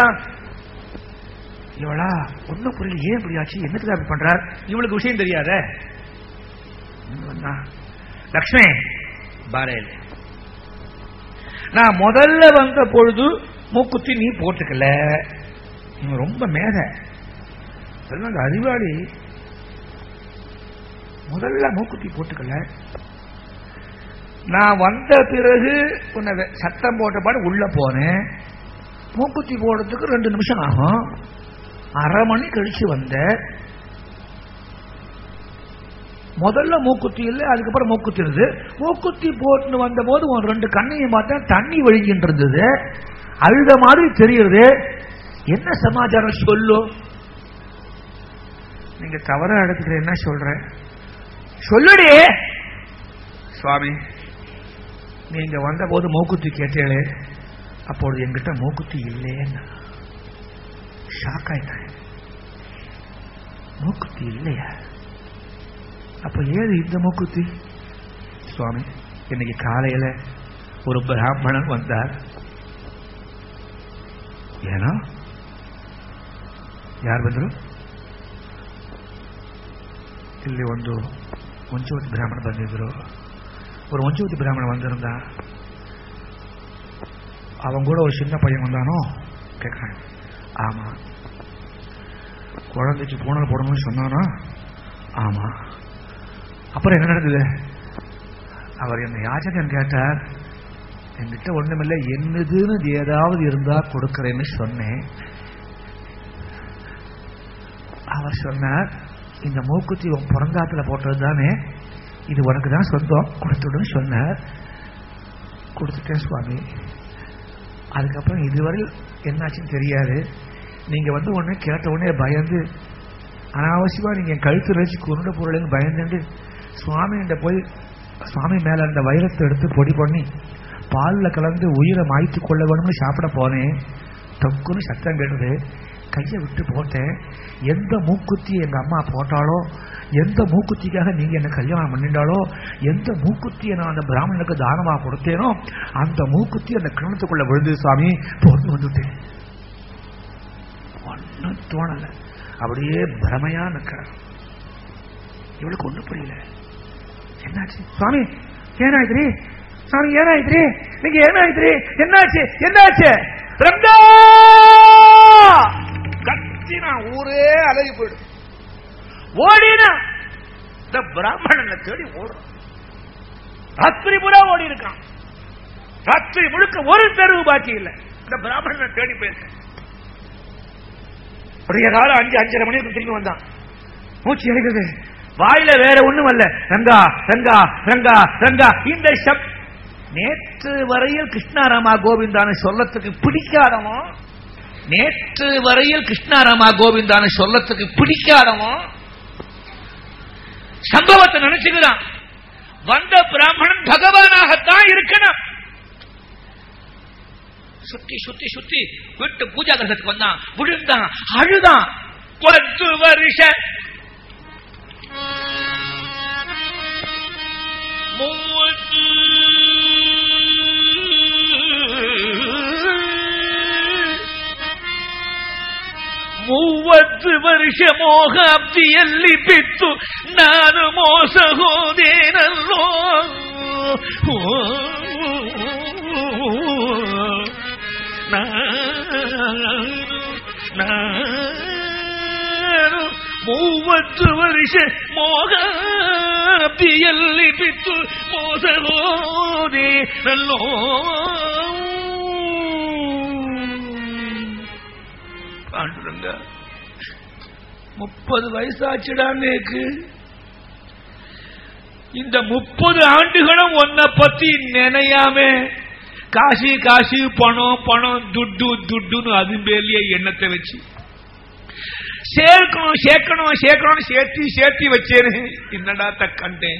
A: இவளா ஒன்னும் புரியல ஏன் இப்படி ஆச்சு என்னத்துக்கு அப்படி பண்றார் இவளுக்கு விஷயம் தெரியாதே இங்க வந்தா லக்ஷ்மி பாரேல் நான் முதல்ல வந்த பொழுது மூக்குத்தி நீ போட்டுக்கல இவன் ரொம்ப மேத அதெல்லாம் அந்த அறிவாளி முதல்ல மூக்குத்தி போட்டுக்கல நான் வந்த பிறகு உன்னை வெ- சத்தம் போட்ட பாடு உள்ள போனேன் மூக்குத்தி போடுறதுக்கு ரெண்டு நிமிஷம் ஆகும் அரை மணி கழிச்சு வந்த முதல்ல மூக்குத்தி இல்லை அதுக்கப்புறம் மூக்குத்தி இருந்தது மூக்குத்தி போட்டுன்னு வந்த போது உன் ரெண்டு கண்ணையும் பார்த்தேன் தண்ணி வழிகிட்டு இருந்தது அழுத மாதிரி தெரியுது என்ன சமாச்சாரம் சொல்லும் நீங்க தவறா எடுத்துக்கிற என்ன சொல்றேன் சொல்லுடி சுவாமி நீங்க வந்த போது மூக்குத்தி கேட்டேளே அப்பொழுது என்கிட்ட மூக்குத்தி இல்லையேன்னு ஷாக் ஆயிட்டேன் மூக்குத்தி இல்லையா அப்ப ஏது இந்த மூக்குத்தி சுவாமி இன்னைக்கு காலையில ஒரு பிராமணன் வந்தார் ಏನೋ ಯಾರು ಬಂದರು ಇಲ್ಲಿ ಒಂದು ಮುಂಚೂತಿ ಬ್ರಾಹ್ಮಣ ಬಂದಿದ್ರು ஒரு மஞ்சூத்தி பிராமணன் வந்திருந்தா அவன் கூட ஒரு சின்ன பையன் வந்தானோ கேட்குறான் ஆமா குழந்தைக்கு பூனல் போடணும்னு சொன்னானா ஆமா அப்புறம் என்ன நடந்தது அவர் என்ன யாச்சகன் கேட்டார் என்கிட்ட ஒண்ணுமில்லை என்னதுன்னு ஏதாவது இருந்தா கொடுக்கறேன்னு சொன்னேன் அவர் சொன்னார் இந்த மூக்குத்தி உன் பிறந்தாத்துல போட்டது தானே இது உனக்கு தான் சொந்தம் கொடுத்துடுன்னு சொன்னார் கொடுத்துட்டேன் சுவாமி அதுக்கப்புறம் இதுவரை என்னாச்சுன்னு தெரியாது நீங்க வந்து ஒண்ணு கேட்ட உடனே பயந்து அனாவசியமா நீங்க என் கழுத்து வச்சு குருண்ட பொருள்னு பயந்துட்டு சுவாமி போய் சுவாமி மேல அந்த வைரத்தை எடுத்து பொடி பண்ணி பால்ல கலந்து உயிரை மாய்த்து கொள்ள வேணும்னு சாப்பிட போனேன் தொக்குன்னு சத்தம் கேட்டது கையை விட்டு போட்டேன் எந்த மூக்குத்தி எங்க அம்மா போட்டாலோ எந்த மூக்குத்திக்காக நீங்க என்ன கல்யாணம் பண்ணிட்டாலோ எந்த மூக்குத்தியை நான் அந்த பிராமணனுக்கு தானமா கொடுத்தேனோ அந்த மூக்குத்தி அந்த கிணத்துக்குள்ள விழுந்து சுவாமி பொறுத்து வந்துட்டேன் ஒன்னும் தோணல அப்படியே பிரமையா நிற்கிறார் இவளுக்கு ஒண்ணும் புரியல என்னாச்சு சுவாமி ஏனாயித்ரி சுவாமி ஏனாயித்ரி நீங்க ஏனாயித்ரி என்னாச்சு என்னாச்சு ரங்கா கத்தினா ஊரே அலறி போயிடும் ஓடினா இந்த பிராமணனை தேடி ஓடும் ராத்திரி பூரா ஓடி இருக்கான் ராத்திரி முழுக்க ஒரு தெருவு பாக்கி இல்லை இந்த பிராமணனை தேடி போயிருக்கேன் விடிய காலம் அஞ்சு அஞ்சரை மணிக்கு திரும்பி வந்தான் மூச்சு அடிக்கிறது வாயில வேற ஒண்ணும் அல்ல ரங்கா ரங்கா ரங்கா ரங்கா இந்த சப் நேற்று வரையில் கிருஷ்ணாராமா கோவிந்தான சொல்லத்துக்கு பிடிக்காதவன் நேற்று வரையில் கிருஷ்ணாராமா கோவிந்தான சொல்லத்துக்கு பிடிக்காதவன் சம்பவத்தை நினைச்சுக்கிறான் வந்த பிராமணன் பகவானாகத்தான் இருக்கணும் சுத்தி சுத்தி சுத்தி வீட்டு பூஜா கிரகத்துக்கு வந்தான் விழுந்தான் அழுதான் பத்து வருஷ மூவத்து ಮೂವತ್ತು ವರ್ಷ ಮೋಹ ಅಬ್ದಿಯಲ್ಲಿ ಬಿತ್ತು ನಾನು ಮೋಸ ಹೋದೇನಲ್ಲೋ ನಾನು ಮೂವತ್ತು ವರ್ಷ ಮೋಹ ಅಬ್ದಿಯಲ್ಲಿ ಬಿತ್ತು ಮೋಸ ಹೋದೇನಲ್ಲೋ பாண்டுரங்க முப்பது வயசாச்சுடான்னேக்கு இந்த முப்பது ஆண்டுகளும் உன்னை பத்தி நினையாம காசி காசி பணம் பணம் துட்டு துட்டுன்னு அது மேலேயே எண்ணத்தை வச்சு சேர்க்கணும் சேர்க்கணும் சேர்க்கணும் சேர்த்தி சேர்த்தி வச்சேன்னு என்னடா கண்டேன்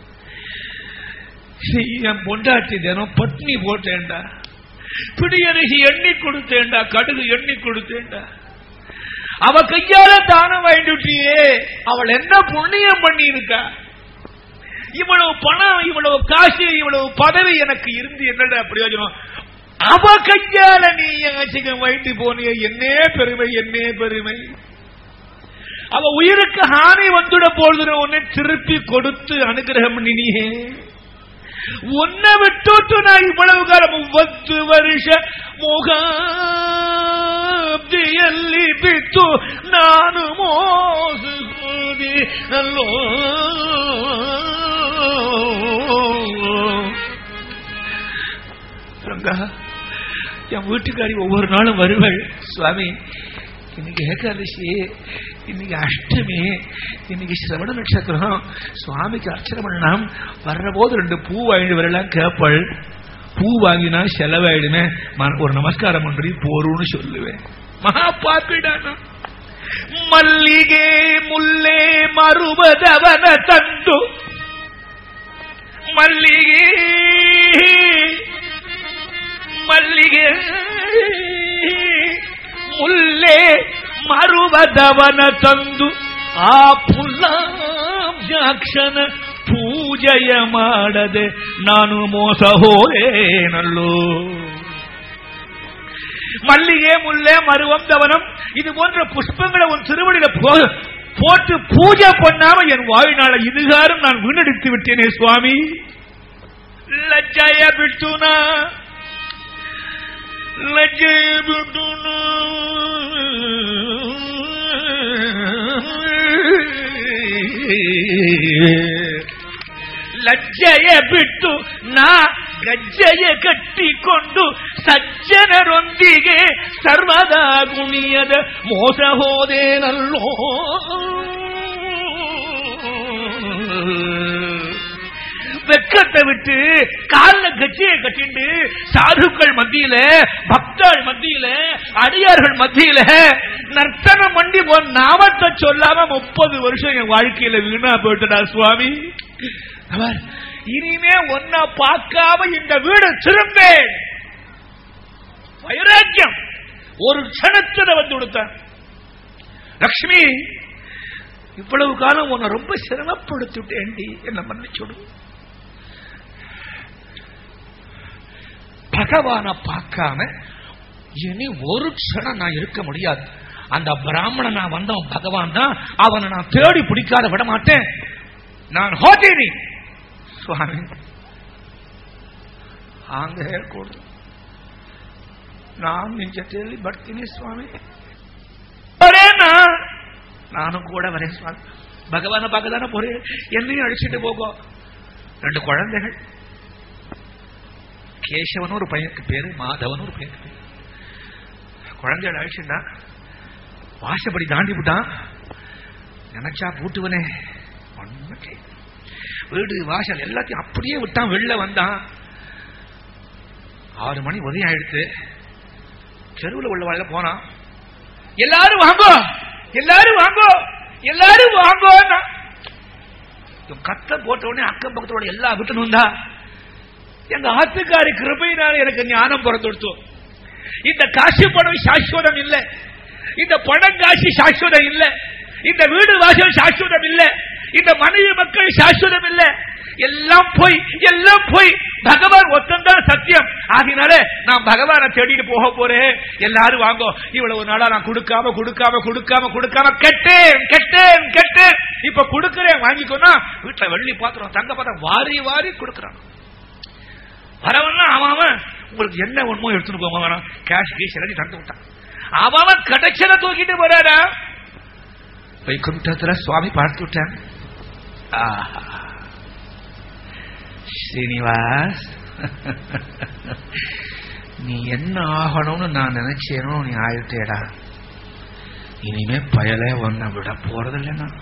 A: என் பொண்டாட்டி தினம் பட்னி போட்டேன்டா பிடியருகி எண்ணி கொடுத்தேன்டா கடுகு எண்ணி கொடுத்தேன்டா அவ கையால தானம் வாங்கிட்டியே அவள் என்ன புண்ணியம் பண்ணி இருக்கா இவ்வளவு பணம் இவ்வளவு காசு இவ்வளவு பதவி எனக்கு இருந்து என்னடா பிரயோஜனம் அவ கையால நீ ஆட்சிகம் வாங்கிட்டு போனிய என்னே பெருமை என்னே பெருமை அவ உயிருக்கு ஹானி வந்துட பொழுது உன்னை திருப்பி கொடுத்து அனுகிரகம் பண்ணினியே உன்னை விட்டுட்டு நான் இவ்வளவு காலம் ஒவ்வொரு வருஷ ಮುಗಾಬ್ದಿಯಲ್ಲಿ ಬಿತ್ತು ನಾನು ಮೋಸಗೋದೆ ಅಲ್ಲೋ ரங்கா என் வீட்டுக்காரி ஒவ்வொரு நாளும் வருவாள் சுவாமி இன்னைக்கு ஏகாதசி இன்னைக்கு அஷ்டமி இன்னைக்கு சிரவண நட்சத்திரம் சுவாமிக்கு அர்ச்சனை பண்ணலாம் வர்ற போது ரெண்டு பூ வாங்கிட்டு வரலாம் கேட்பாள் பூ வாங்கினா செலவாயிடுமே ஒரு நமஸ்காரம் பண்றி போரும்னு சொல்லுவேன் மகா பாப்பிடானா மல்லிகே முல்லே மறுபதவன தந்து மல்லிகே ಮಲ್ಲಿಗೆ ಮುಲ್ಲೆ ಮರುವದವನ ತಂದು ಆ ಪುಲ್ಲಾಕ್ಷನ ಪೂಜೆಯ ಮಾಡದೆ ನಾನು ಮೋಸ ಹೋದೇನಲ್ಲೋ மல்லிகை முல்லை மருவம் தவனம் இது போன்ற புஷ்பங்களை உன் திருவடியில போட்டு பூஜை பண்ணாம என் வாழ்நாள இதுகாரும் நான் வீணடித்து விட்டேனே சுவாமி லஜ்ஜய பிட்டுனா லஜ்ஜய பிட்டுனா ಲಜ್ಜೆಯ ಬಿಟ್ಟು ನಾ ಗಜ್ಜೆಯ ಕಟ್ಟಿಕೊಂಡು ಸಜ್ಜನರೊಂದಿಗೆ ಸರ್ವದಾ ಗುಣಿಯದ ಮೋಸ ಹೋದೇನಲ್ಲೋ வெக்கத்தை விட்டு கால கட்சியை கட்டிண்டு சாதுக்கள் மத்தியில பக்தாள் மத்தியில அடியார்கள் மத்தியில நர்த்தனம் பண்ணி உன் நாமத்தை சொல்லாம முப்பது வருஷம் என் வாழ்க்கையில வீணா போயிட்டடா சுவாமி அவர் இனிமே ஒன்ன பார்க்காம இந்த வீடு திரும்பேன் வைராக்கியம் ஒரு க்ஷணத்துல வந்து கொடுத்தான் லக்ஷ்மி இவ்வளவு காலம் உன்னை ரொம்ப சிரமப்படுத்திட்டேன்டி என்ன மன்னிச்சுடு பகவானை பார்க்காம இனி ஒரு க்ஷணம் நான் இருக்க முடியாது அந்த பிராமணன் நான் வந்தவன் பகவான் தான் அவனை நான் தேடி பிடிக்காத விட மாட்டேன் நான் ಹೋತೀನಿ ಸ್ವಾಮಿ ಹಂಗೆ ಹೇಳ್ಕೊಡ್ರು ನಾನು ನಿನ್ ಜೊತೆಯಲ್ಲಿ ಬರ್ತೀನಿ ಸ್ವಾಮಿ வரேனா நானும் கூட வரேன் சுவாமி பகவானை பார்க்க தானே போறேன் என்னையும் அழிச்சிட்டு போகும் ரெண்டு குழந்தைகள் கேசவன் ஒரு பையனுக்கு பேரு மாதவன் ஒரு பையனுக்கு பேரு குழந்தைகளை அழிச்சுட்டான் வாசப்படி தாண்டி விட்டான் நினைச்சா பூட்டுவனே ஒண்ணுமே செய்யல. வீடு வாசல் எல்லாத்தையும் அப்படியே விட்டான் வெளில வந்தான் ஆறு மணி உதயம் ஆயிடுத்து தெருவில் உள்ள வாழ போனான் எல்லாரும் வாங்கோ எல்லாரும் வாங்கோ எல்லாரும் வாங்கோ கத்த போட்ட உடனே அக்கம் பக்கத்தோட எல்லா வீட்டுன்னு வந்தா எங்க ஆத்துக்காரி கிருபையினால எனக்கு ஞானம் பிறந்துடுத்தோம் இந்த காசு பணம் சாஸ்வதம் இல்ல இந்த பணம் காசு சாஸ்வதம் இல்ல இந்த வீடு வாசல் சாஸ்வதம் இல்ல இந்த மனைவி மக்கள் சாஸ்வதம் இல்ல எல்லாம் போய் எல்லாம் போய் பகவான் ஒத்தந்தான் சத்தியம் ஆகினால நான் பகவானை தேடிட்டு போக போறேன் எல்லாரும் வாங்கோ இவ்வளவு நாளா நான் கொடுக்காம கொடுக்காம கொடுக்காம கொடுக்காம கெட்டேன் கெட்டேன் கெட்டேன் இப்ப கொடுக்கிறேன் வாங்கிக்கோனா வீட்டுல வெள்ளி பாத்திரம் தங்க பாத்திரம் வாரி வாரி கொடுக்கறான் வரவன்னா அவன் அவன் உங்களுக்கு என்ன ஒண்ணுமோ எடுத்துட்டு போங்க வேணாம் கேஷ் கீஷ் எல்லாத்தையும் தந்து விட்டான் அவன் அவன் கிடைச்சத தூக்கிட்டு போறாடா வைகுண்டத்துல சுவாமி பார்த்து விட்டான் ஆஹா. ஸ்ரீனிவாஸ் நீ என்ன ஆகணும்னு நான் நினைச்சேனோ நீ ஆயிட்டேடா இனிமே பயலே ஒன்ன விட போறதில்லை நான்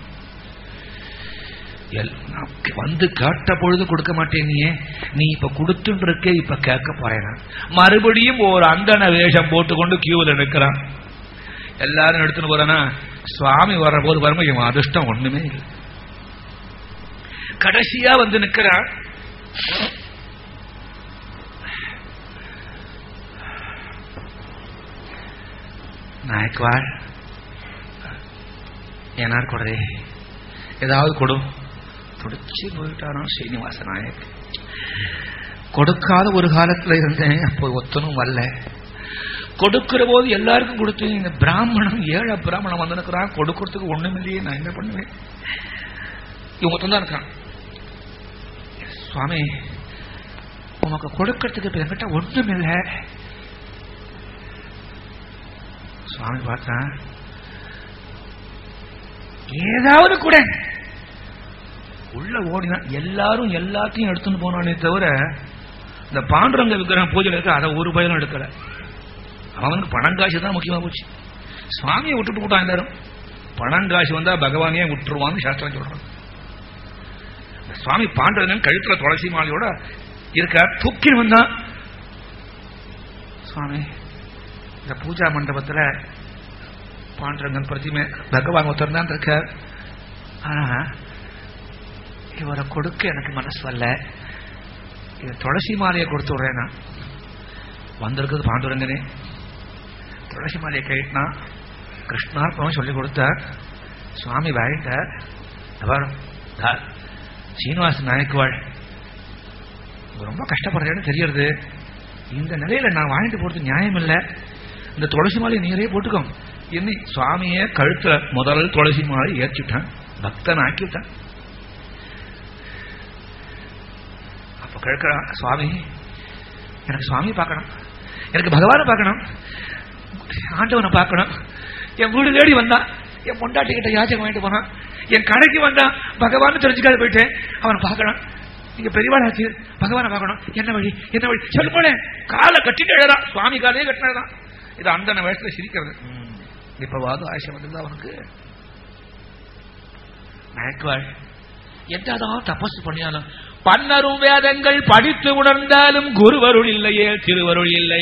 A: எல்- நான் வந்து கேட்ட பொழுது கொடுக்க மாட்டேன் நீ நீ இப்ப கொடுத்துட்டு இருக்க இப்ப கேட்க போறேன் நான். மறுபடியும் ஒரு அந்தன வேஷம் போட்டுக்கொண்டு கியூவில் நிற்கிறான் எல்லாரும் எடுத்துன்னு போறானா சுவாமி வர்ற போது வரும்போது இவன் அதிர்ஷ்டம் ஒண்ணுமே இல்லை கடைசியா வந்து நிக்கிறான் நாயக்வாள் ஏனார் கொடரே ஏதாவது கொடு துடிச்சு போயிட்டாரோ ஸ்ரீனிவாச நாயக் கொடுக்காத ஒரு காலத்துல இருந்தேன் அப்போ ஒத்தனும் வரல கொடுக்கிற போது எல்லாருக்கும் கொடுத்து இந்த பிராமணன் ஏழை பிராமணன் வந்து நிற்கிறான் கொடுக்கறதுக்கு ஒண்ணும் இல்லையே நான் என்ன பண்ணுவேன் இவன் ஒருத்தன் தான் இருக்கான் சுவாமி உனக்கு கொடுக்கறதுக்கு இப்ப என்கிட்ட ஒண்ணும் இல்லை சுவாமி பார்த்தா ஏதாவது கூட உள்ள ஓடினான் எல்லாரும் எல்லாத்தையும் எடுத்துன்னு போனானே தவிர இந்த பாண்டுரங்க விக்கிரகம் பூஜையில் இருக்க அதை ஒரு பயனும் எடுக்கல அவனுக்கு பணங்காசு தான் முக்கியமா போச்சு சுவாமியை விட்டுட்டு போட்டான் எல்லாரும் பணங்காசு வந்தா பகவானே விட்டுருவான்னு சாஸ்திரம் சொல்றான் இந்த சுவாமி பாண்டவன் கழுத்துல துளசி மாலையோட இருக்க தூக்கி வந்தான் சுவாமி இந்த பூஜா மண்டபத்துல பாண்டரங்கன் பிரதிமை பகவான் ஒருத்தர் தான் இருக்கார் ஆனா இவரை கொடுக்க எனக்கு மனசு வரல இது துளசி மாலையை கொடுத்து விடுறேன் நான் வந்திருக்குது பாண்டுரங்கனே துளசி மாலையை கைட்டினா கிருஷ்ணார்ப்பம் சொல்லி கொடுத்தார் சுவாமி வாங்கிட்டார் அவர் சீனிவாச நாயக்குவாள் ரொம்ப கஷ்டப்படுறேன்னு தெரியறது இந்த நிலையில நான் வாங்கிட்டு போறது நியாயம் இல்லை இந்த துளசி மாலை நீரே போட்டுக்கோ என்ன சுவாமியே கழுத்துல முதல் துளசி மாலை ஏற்றிட்டான் பக்தன் ஆக்கிவிட்டான் அப்ப கேட்கிறான் சுவாமி எனக்கு சுவாமி பார்க்கணும் எனக்கு பகவானை பார்க்கணும் ஆண்டவனை பார்க்கணும் என் வீடு தேடி வந்தான் என் பொண்டாட்டி கிட்ட யாச்சகம் வாங்கிட்டு போனான் என் கடைக்கு வந்தான் பகவான் தெரிஞ்சுக்காத போயிட்டேன் அவனை பார்க்கணும் நீங்க பெரியவாளாச்சு பகவானை பார்க்கணும் என்ன வழி என்ன வழி சொல்லு போனேன் காலை கட்டிட்டு எழுதான் சுவாமி காலையே கட்டினதான் இது அந்த வயசுல சிரிக்கிறது இப்பவாது ஆயுஷம் வந்திருந்தா அவனுக்கு நாயக்குவாள் என்னதான் தபஸ் பண்ணியாலும் பன்னரும் வேதங்கள் படித்து உணர்ந்தாலும் குருவருள் இல்லையே திருவருள் இல்லை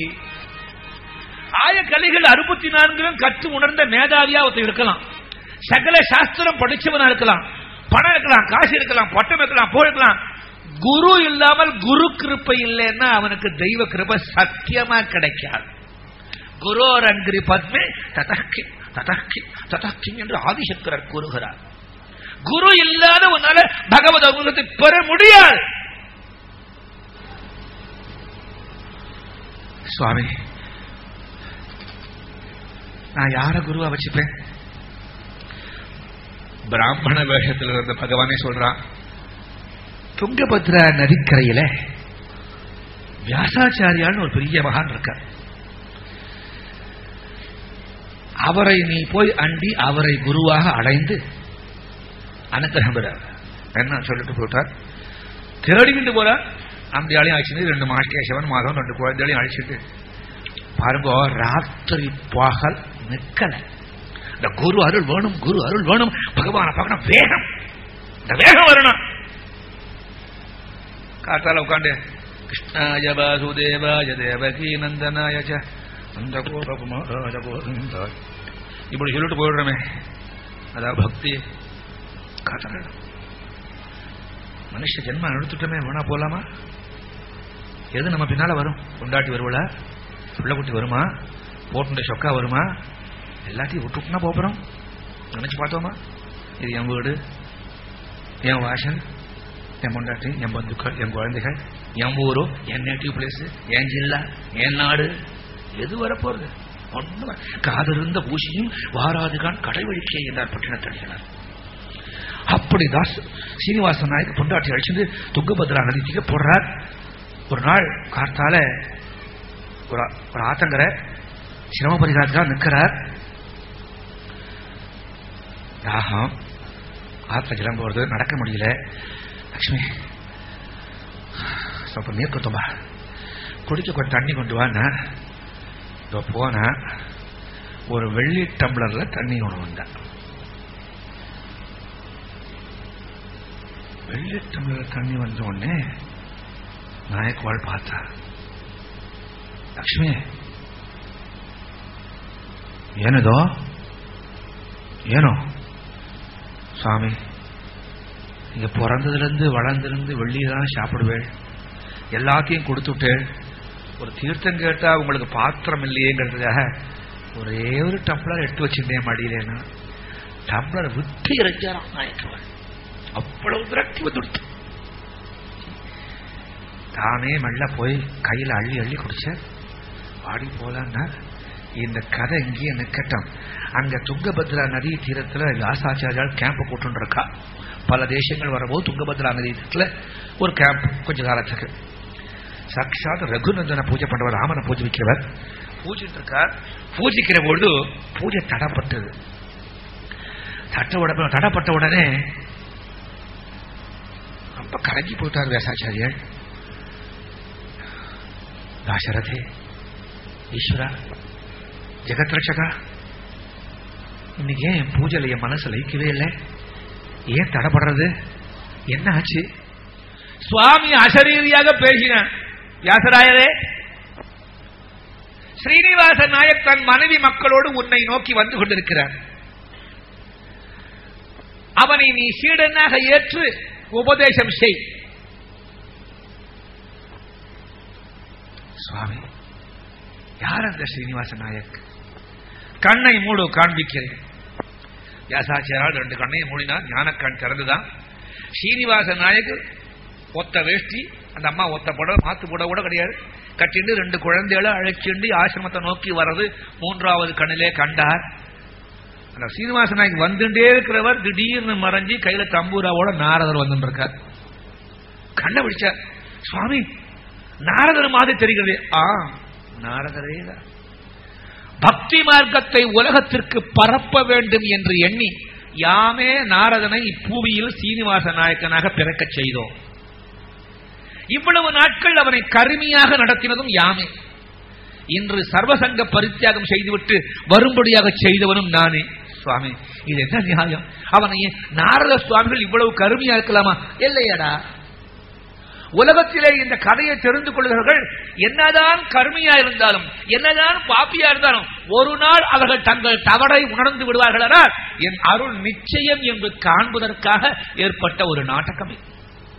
A: ஆய கலைகள் அறுபத்தி நான்கிலும் கற்று உணர்ந்த மேதாவியா ஒருத்தர் இருக்கலாம் சகல சாஸ்திரம் படிச்சவனா இருக்கலாம் பணம் இருக்கலாம் காசு இருக்கலாம் பட்டம் இருக்கலாம் போர் இருக்கலாம் குரு இல்லாமல் குரு கிருப்பை இல்லைன்னா அவனுக்கு தெய்வ கிருபை சத்தியமா கிடைக்காது குரோரங்கிரி பத்மே ததக்கி ததக்கி ததக்கி என்று ஆதிசங்கரர் கூறுகிறார் குரு இல்லாத உன்னால பகவத் அனுபவத்தை பெற முடியாது சுவாமி நான் யார குருவா வச்சுப்பேன் பிராமண வேஷத்தில் இருந்த பகவானே சொல்றான் துங்கபத்ரா நதிக்கரையில வியாசாச்சாரியான்னு ஒரு பெரிய மகான் இருக்கார் அவரை நீ போய் அண்டி அவரை குருவாக அடைந்து அனுகிரகம் பெற என்ன சொல்லிட்டு போட்டார் தேடிக்கிட்டு போறார் அந்த ஆளையும் அழைச்சிட்டு ரெண்டு மாஸ்டேசவன் மாதம் ரெண்டு குழந்தைகளையும் அழைச்சிட்டு பாருங்க ராத்திரி பகல் நிக்கல இந்த குரு அருள் வேணும் குரு அருள் வேணும் பகவான பார்க்கணும் வேகம் இந்த வேகம் வரணும் காத்தால உட்காந்து கிருஷ்ணாய வாசுதேவாய தேவகி நந்தனாய ச நந்த கோபகுமாராஜ கோவிந்தாய் இப்படி சொல்லிட்டு போயிடுறோமே அதான் பக்தி காத்தால மனுஷ ஜென்மம் எடுத்துட்டோமே வேணா போலாமா எது நம்ம பின்னால வரும் கொண்டாட்டி வருவலா பிள்ளைக்குட்டி வருமா போட்டுண்ட சொக்கா வருமா எல்லாத்தையும் விட்டுட்டுனா போகிறோம் நினைச்சு பார்த்தோமா இது என் வீடு என் வாசல் என் பொண்டாட்டி என் பந்துக்கள் என் குழந்தைகள் என் ஊரு என் நேட்டிவ் பிளேஸ் என் ஜில்லா என் நாடு எது வரப்போறது ஒண்ணு காதிருந்த பூசியும் வாராதுகான் கடைவழிக்கை என்றார் பட்டினத்தடிகளார் அப்படிதான் சீனிவாசன் நாயக்கு பொண்டாட்டி அழிச்சுட்டு துங்கபத்ரா நதிக்கு போடுறார் ஒரு நாள் காத்தால ஒரு ஒரு ஆத்தங்கரை சிரம பரிகாரத்துக்காக நிற்கிறார் தாகம் ஆத்துல கிளம்ப வருது நடக்க முடியல லக்ஷ்மி ಸ್ವಲ್ಪ நீர் கொத்தம்பா குடிக்க கொஞ்சம் தண்ணி கொண்டு வான்னா இதோ போன ஒரு வெள்ளி டம்ளர்ல தண்ணி கொண்டு வந்தேன் வெள்ளி டம்ளர் தண்ணி வந்த உடனே நாயக்குவாள் பார்த்தா ಲಕ್ಷ್ಮಿ ಏನದು ಏನು சுவாமி இங்க பிறந்ததுலேருந்து வளர்ந்துருந்து வெள்ளி தான் சாப்பிடுவேன் எல்லாத்தையும் கொடுத்துட்டேன் ஒரு தீர்த்தம் கேட்டா உங்களுக்கு பாத்திரம் இல்லையேங்கிறதுக்காக ஒரே ஒரு டம்ளர் எடுத்து வச்சிருந்தேன் மடியிலேன்னா டம்ளர் விட்டு இறைஞ்சாராம் நாயக்கவன் அவ்வளவு விரக்தி வந்துடுத்து தானே மெல்ல போய் கையில் அள்ளி அள்ளி குடிச்சேன் ஆடி போலான்னா இந்த கதை இங்கேயே நிக்கட்டும் அங்க துங்கபத்ரா நதி தீரத்துல வியாசாச்சாரியால் கேம்ப் போட்டு இருக்கா பல தேசங்கள் வரும்போது துங்கபத்ரா நதி தீரத்துல ஒரு கேம்ப் கொஞ்ச காலத்துக்கு சாட்சாத் ரகுநந்தனை பூஜை பண்றவர் ராமனை பூஜிக்கிறவர் பூஜிட்டு இருக்கார் பூஜிக்கிற பொழுது பூஜை தடப்பட்டது தட்ட உடனே தடப்பட்ட உடனே ரொம்ப கரைஞ்சி போயிட்டார் வியாசாச்சாரியர் தாசரதே ஈஸ்வரா ஜெகத் ரட்சகா இன்னைக்கு ஏன் என் பூஜையில என் மனசு லயிக்கவே இல்லை ஏன் தடப்படுறது என்ன ஆச்சு சுவாமி அசரீரியாக பேசினான் வியாசராயரே ஸ்ரீனிவாச நாயக் தன் மனைவி மக்களோடு உன்னை நோக்கி வந்து கொண்டிருக்கிறார் அவனை நீ சீடனாக ஏற்று உபதேசம் செய் சுவாமி யார் அந்த ஸ்ரீனிவாச நாயக் கண்ணை மூடு காண்பிக்கிறேன் வியாசாச்சாரால் ரெண்டு கண்ணையும் மூடினார் ஞானக்கண் திறந்துதான் ஸ்ரீனிவாச நாயக் ஒத்த வேஷ்டி அந்த அம்மா ஒத்த புடவை மாத்து புடவை கூட கிடையாது கட்டிண்டு ரெண்டு குழந்தைகளை அழைச்சிண்டு ஆசிரமத்தை நோக்கி வர்றது மூன்றாவது கண்ணிலே கண்டார் அந்த சீனிவாச நாயக் வந்துட்டே இருக்கிறவர் திடீர்னு மறைஞ்சி கையில தம்பூராவோட நாரதர் வந்துட்டு இருக்கார் கண்ணை பிடிச்சார் சுவாமி நாரதர் மாதிரி தெரிகிறது ஆ நாரதரே தான் பக்தி மார்க்கத்தை உலகத்திற்கு பரப்ப வேண்டும் என்று எண்ணி யாமே நாரதனை இப்பூவியில் சீனிவாச நாயக்கனாக பிறக்கச் செய்தோம் இவ்வளவு நாட்கள் அவனை கருமையாக நடத்தினதும் யாமே இன்று சர்வசங்க பரித்தியாகம் செய்துவிட்டு வரும்படியாக செய்தவனும் நானே சுவாமி இது என்ன நியாயம் அவனை நாரத சுவாமிகள் இவ்வளவு கருமையா இருக்கலாமா இல்லையடா உலகத்திலே இந்த கதையை தெரிந்து கொள்கிறவர்கள் என்னதான் கருமையா இருந்தாலும் என்னதான் பாப்பியா இருந்தாலும் ஒரு நாள் அவர்கள் தங்கள் தவறை உணர்ந்து விடுவார்களானால் என் அருள் நிச்சயம் என்று காண்பதற்காக ஏற்பட்ட ஒரு நாடகம் இது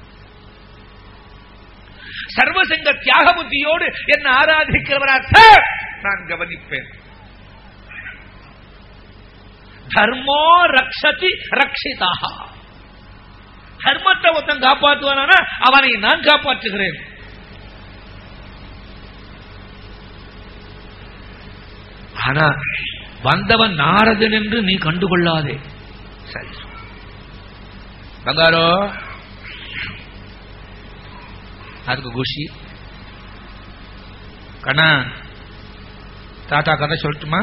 A: சர்வசங்க தியாக புத்தியோடு என்ன ஆராதிக்கிறவராக நான் கவனிப்பேன் தர்மோ ரக்ஷதி ரக்ஷிதா தர்மத்தை ஒருத்தன் காப்பாற்றுவானா அவனை நான் காப்பாற்றுகிறேன் ஆனா வந்தவன் நாரதன் என்று நீ கண்டுகொள்ளாதே சரி பங்காரோ அதுக்கு குஷி கண்ணா தாத்தா கதை சொல்லட்டுமா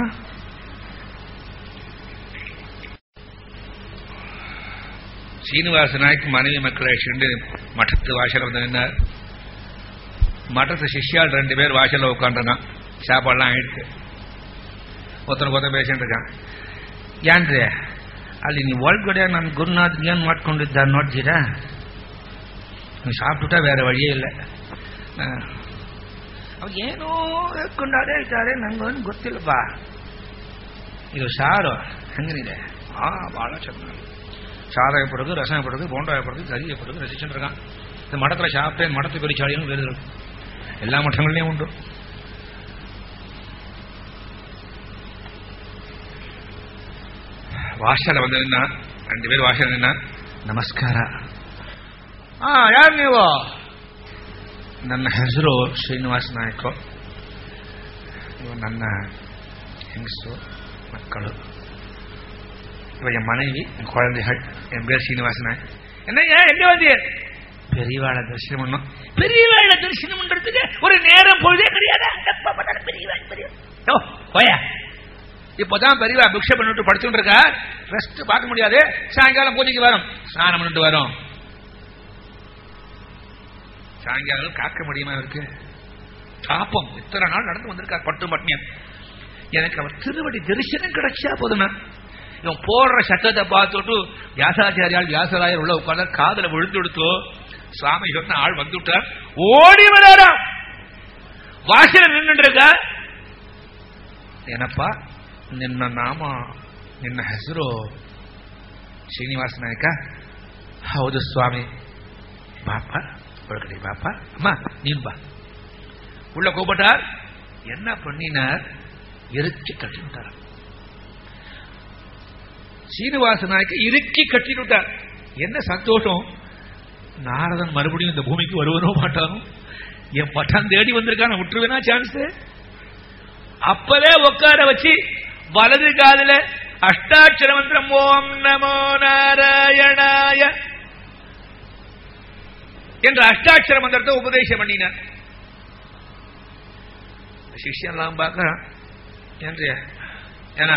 A: சீனிவாச நாய்க்கு மனைவி மக்களை சேர்ந்து மಠத்து வாசல வந்து நின்னார் மಠத்து சிஷ்யால் ரெண்டு பேர் வாசல்ல உட்காந்துருக்கான் சாப்பாடுலாம் ஆயிடுச்சு ஒருத்தனுக்கு ஒருத்தன் பேசிட்டு இருக்கான் ಏನ್ರಿ ಅಲ್ಲಿ ನೀವು ಒಳಗಡೆ ನನ್ನ ಗುರುನಾಥ್ ಏನು ಮಾಡ್ಕೊಂಡಿದ್ದ ನೋಡ್ತೀರಾ ನೀವು ಸಾப்பிಟ್ಟ ಬೇರೆ ವழிಯೇ ಇಲ್ಲ ಅವ್ರು ಏನೋ ಹೇಳ್ಕೊಂಡಾರೆ ಹೇಳ್ತಾರೆ ನಂಗೊಂದು ಗೊತ್ತಿಲ್ಲಪ್ಪ ಇದು ಸಾರು ಹೆಂಗನಿದೆ ಆ ಭಾಳ ಚೆನ್ನಾಗಿ சாதக பிறகு ரசன பிறகு போண்டாய பிறகு கரிய பிறகு ரசிச்சுட்டு இருக்கான் இந்த மடத்தில் சாப்பிட்டேன் மடத்து பெரிச்சாளியும் வேறு இருக்கு எல்லா மட்டங்கள்லையும் உண்டு ವಾಶಲ ಬಂದ ನಿನ್ನ ரெண்டு பேர் ವಾಶಲ ನಿನ್ನ ನಮಸ್ಕಾರ ಹಾ ಯಾರು ನೀವು ನನ್ನ ಹೆಸರು ಶ್ರೀನಿವಾಸ ನಾಯಕ ಇವ ನನ್ನ ಹೆಂಗಸು ಮಕ್ಕಳು இவ என் மனைவி என் குழந்தைகள் என் பேர் சீனிவாசன் என்னங்க எங்க வந்தீர் பெரியவாளை தரிசனம் பண்ணும் பெரியவாளை தரிசனம் பண்றதுக்கு ஒரு நேரம் பொழுதே கிடையாது பெரியவாள் பெரிய ஓ போயா இப்போதான் பெரியவா பிக்ஷை பண்ணிட்டு படுத்துட்டு இருக்கா ரெஸ்ட் பார்க்க முடியாது சாயங்காலம் பூஜைக்கு வரும் ஸ்நானம் பண்ணிட்டு வரும் சாயங்காலம் காக்க முடியுமா இருக்கு தாப்பம் இத்தனை நாள் நடந்து வந்திருக்கார் பட்டு பட்னியன் எனக்கு அவர் திருவடி தரிசனம் கிடைச்சா போதும்னா இவன் போடுற சட்டத்தை பார்த்துட்டு வியாசாச்சாரியால் வியாசராயர் உள்ள உட்கார்ந்து காதல விழுந்து எடுத்தோ சுவாமி சொன்ன ஆள் வந்து விட்டார் ஓடி வராரா வாசல நின்று இருக்க ಏನಪ್ಪ ನಿನ್ನ ನಾಮ ನಿನ್ನ ಹೆಸರು ಶ್ರೀನಿವಾಸ ನಾಯಕ ಹೌದು ಸ್ವಾಮಿ ಬಾಪ ಒಳಗಡೆ ಬಾಪ ಅಮ್ಮ ನೀನ್ ಬಾ உள்ள கூப்பிட்டார் என்ன பண்ணினார் இறுக்கி கட்டிவிட்டார் சீனிவாச நாயக்க இறுக்கி கட்டிவிட்டார் என்ன சந்தோஷம் நாரதன் மறுபடியும் இந்த பூமிக்கு வருவனோ மாட்டானோ என் பட்டம் தேடி வந்திருக்கான விட்டுருவேனா சான்ஸ் அப்பவே உட்கார வச்சு வலது காதுல அஷ்டாட்சர மந்திரம் ஓம் நமோ நாராயணாய என்ற அஷ்டாட்சர மந்திரத்தை உபதேசம் பண்ணினார் சிஷ்யெல்லாம் பார்க்க என்று ஏன்னா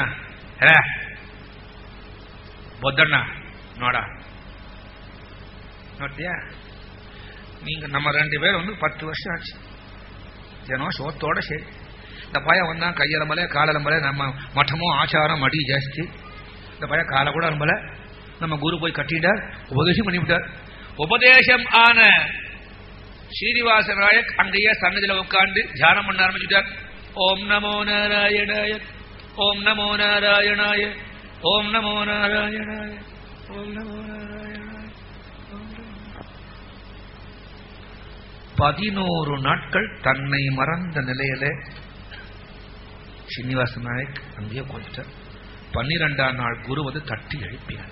A: பொத்தண்ண நோடா நோட்டியா நீங்க நம்ம ரெண்டு பேரும் வந்து பத்து வருஷம் ஆச்சு ஜனம் சோத்தோட சரி இந்த பையன் வந்தான் கையலம்பல காலலம்பல நம்ம மட்டமும் ஆச்சாரம் மடி ஜாஸ்தி இந்த பையன் காலை கூட அலம்பல நம்ம குரு போய் கட்டிட்டார் உபதேசம் பண்ணிவிட்டார் உபதேசம் ஆன ஸ்ரீனிவாச நாயக் அங்கேயே சன்னதியில் உட்கார்ந்து தியானம் பண்ண ஆரம்பிச்சுட்டார் ஓம் நமோ நாராயணாய ஓம் நமோ நாராயணாய ஓம் நமோ நாராயணாய ஓம் நமோ நாராயணாய பதினோரு நாட்கள் தன்னை மறந்த நிலையிலே ஸ்ரீனிவாச நாயக் அங்கேயே கொஞ்சிட்டார் பன்னிரெண்டாம் நாள் குரு வந்து தட்டி எழுப்பினார்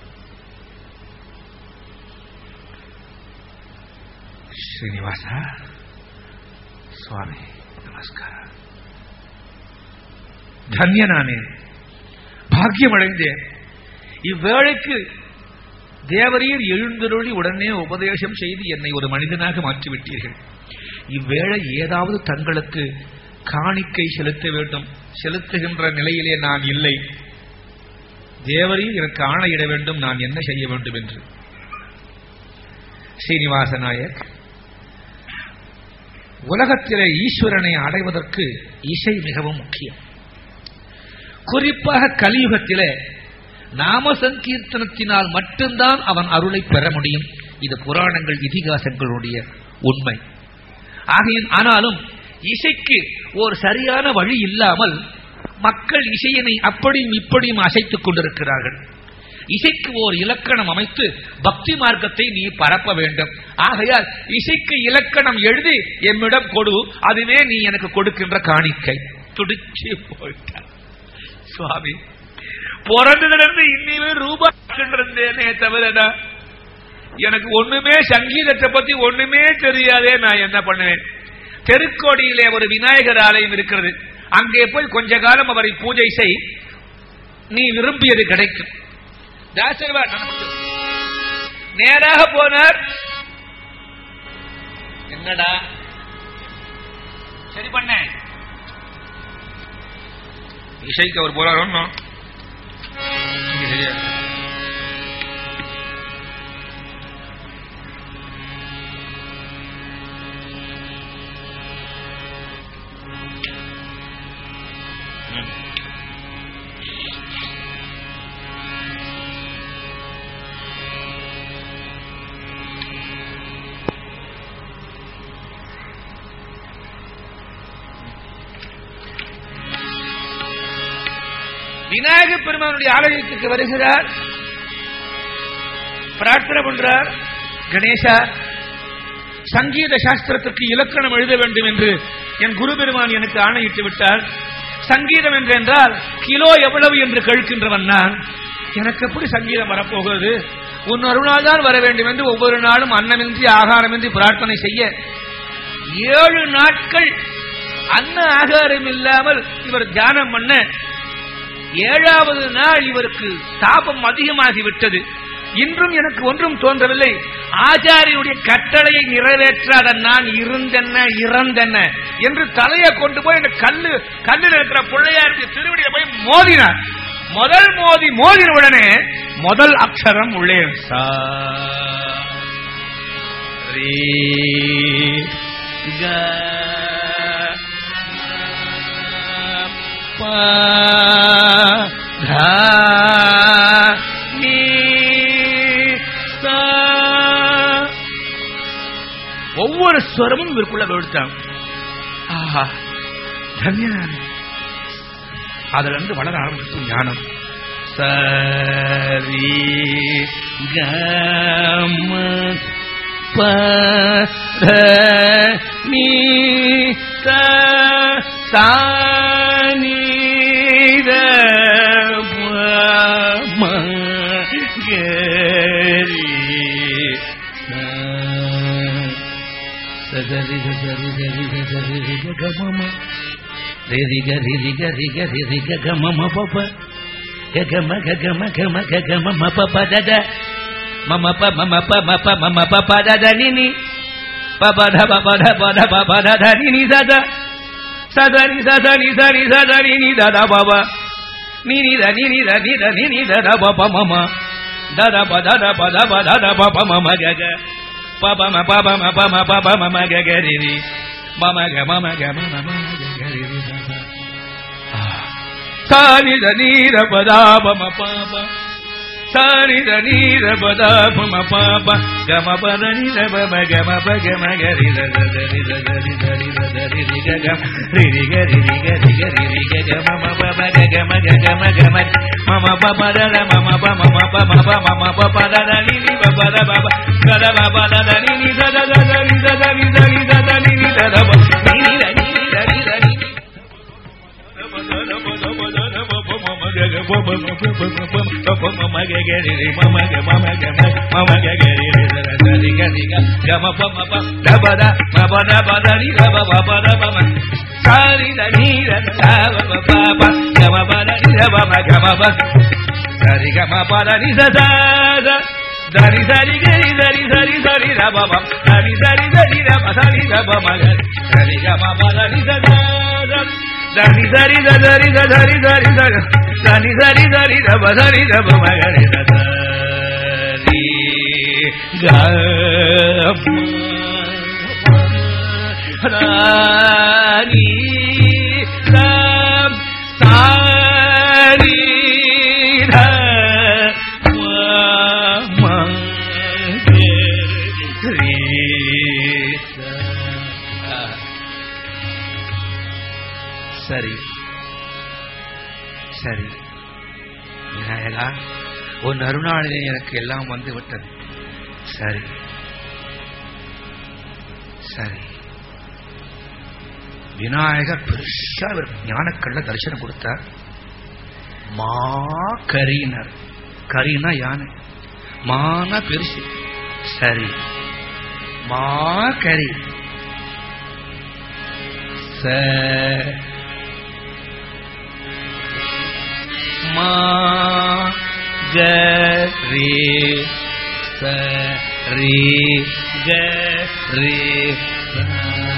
A: ಶ್ರೀನಿವಾಸ ಸ್ವಾಮಿ ನಮಸ್ಕಾರ தன்யனானே பாக்கியமடைந்தேன் இவ்வேளைக்கு தேவரீர் எழுந்தருளி உடனே உபதேசம் செய்து என்னை ஒரு மனிதனாக மாற்றிவிட்டீர்கள் இவ்வேளை ஏதாவது தங்களுக்கு காணிக்கை செலுத்த வேண்டும் செலுத்துகின்ற நிலையிலே நான் இல்லை தேவரீர் எனக்கு ஆணையிட வேண்டும் நான் என்ன செய்ய வேண்டும் என்று ஸ்ரீனிவாச நாயக் உலகத்திலே ஈஸ்வரனை அடைவதற்கு இசை மிகவும் முக்கியம் குறிப்பாக கலியுகத்திலே நாம சங்கீர்த்தனத்தினால் மட்டும்தான் அவன் அருளை பெற முடியும் இது புராணங்கள் இதிகாசங்களுடைய உண்மை ஆகையின் ஆனாலும் இசைக்கு ஒரு சரியான வழி இல்லாமல் மக்கள் இசையினை அப்படியும் இப்படியும் அசைத்துக் கொண்டிருக்கிறார்கள் இசைக்கு ஓர் இலக்கணம் அமைத்து பக்தி மார்க்கத்தை நீ பரப்ப வேண்டும் ஆகையால் இசைக்கு இலக்கணம் எழுதி எம்மிடம் கொடு அதுவே நீ எனக்கு கொடுக்கின்ற காணிக்கை துடிச்சு போயிட்டார் சுவாமி பிறந்ததுல இருந்து இன்னிமே ரூபாய் இருந்தேனே தவிரடா எனக்கு ஒண்ணுமே சங்கீதத்தை பத்தி ஒண்ணுமே தெரியாதே நான் என்ன பண்ணுவேன் தெருக்கோடியிலே ஒரு விநாயகர் ஆலயம் இருக்கிறது அங்கே போய் கொஞ்ச காலம் அவரை பூஜை செய் நீ விரும்பியது கிடைக்கும் தாசர்வார் நமக்கு நேராக போனார் என்னடா சரி பண்ண இசைக்கு அவர் போறார் ஒன்றும் இங்க சரியா ம். விநாயக பெருமானுடைய ஆலயத்துக்கு வருகிறார் பிரார்த்தனை பண்றார் கணேசா சங்கீத சாஸ்திரத்திற்கு இலக்கணம் எழுத வேண்டும் என்று என் குரு பெருமான் எனக்கு ஆணையிட்டு விட்டார் சங்கீதம் என்று என்றால் கிலோ எவ்வளவு என்று கேட்கின்றவன் நான் எனக்கு எப்படி சங்கீதம் வரப்போகிறது உன் அருளால் தான் வர வேண்டும் என்று ஒவ்வொரு நாளும் அன்னமின்றி ஆகாரமின்றி பிரார்த்தனை செய்ய ஏழு நாட்கள் அன்ன ஆகாரம் இல்லாமல் இவர் தியானம் பண்ண ஏழாவது நாள் இவருக்கு தாபம் அதிகமாகி விட்டது இன்றும் எனக்கு ஒன்றும் தோன்றவில்லை ஆச்சாரியனுடைய கட்டளையை நிறைவேற்றாத நான் இருந்தென்ன இறந்தென்ன என்று தலையை கொண்டு போய் அந்த கல்லு கல்லில் இருக்கிற பிள்ளையாருடைய திருவடியை போய் மோதினார் முதல் மோதி மோதின உடனே முதல் அக்ஷரம் உள்ளே சா ரீ க ப த நீ சா ஒவ்வொரு ஸ்வரமும் இவருக்குள்ள வெளுத்தான் ஆஹா தன்யனானே அதுல இருந்து வளர ஆரம்பிச்சு ஞானம் சரி கம ப த நீ ச சா நீ த ப ம க ரி ச சரி சரி சரி சரி சரி க ம ம ரி ரி க ரி ரி க ரி க ரி ரி க க ம ம ப ப க க ம க க ம க ம க க ம ம ப ப த த ம ம ப ம ம ப ம ப ம ம ப ப த த நி நி ப ப த ப ப த ப த ப ப த த நி நி த த ச த நி த த நி த நி த த நி நி த த ப ப நி நி த நி நி த நி த நி நி த த ப ப ம ம த த ப த த ப த ப த த ப ப ம ம க க ப ப ம ப ப ம ப ம ப ப ம ம க க ரி ரி ம ம க ம ம க ம ம ம க க ரி ரி த த சாரி த நீர பதா ப ம ப ப சாரி த நீர பதா ப ம ப ப க ம ப த நீ த ப ம க ம ப க ம க ரி த த த ரி த த ரி த ரி த த ரி ரி க க ரி ரி க ரி ரி க ரி க ரி ரி க க ம ம ப ம க க ம க க ம க ம ம ம ப ப த த ம ம ப ம ம ப ம ப ம ம ப ப த த நீ நீ ப ப த ப ப க த ப ப த த நீ நீ த த த த ரி த த ரி த ரி த த நீ நீ த த ப நீ நீ த நீ நீ த ரி த நீ சரி கம பதனி சரி சரி கரி சரி சரி சரி ரப சரி சரி சரி ரப சரி ரப மக சரி கம பதனி சதா சரி சரி சரி சரி சரி சரி சரி சரி சரி ரப சரி ரப மகரி சரி ராணி ராம் சாரி ர ம கே ரி ச சரி சரி விநாயகா உன் அருணாளிலே எனக்கு எல்லாம் வந்து விட்டது சரி சரி விநாயகர் பெருசா இவர் ஞானக்கல்ல தரிசனம் கொடுத்தார் மா கரியினர் கரினா யானை மான பெருசு சரி மா கரி ச மா க ரே ச ரே க ரே ச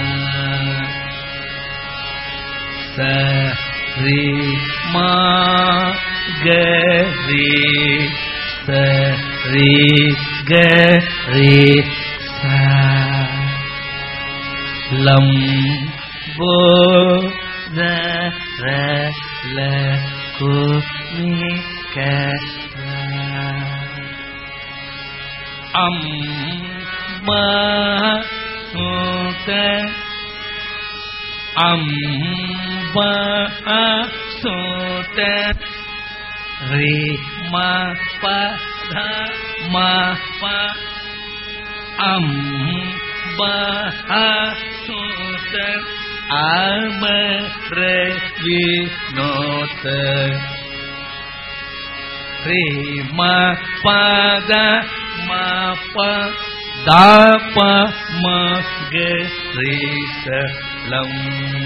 A: ச ரே மா க ரே ச ரே க ரே ச லம் போ ர ர ல கு மி க ர அம் ம சு த அம் ப சு த ரே ம ப த ம ப அம் ப சு த அமர வினோத ரே ம பத ம ப த ப ம க ரே ச லம்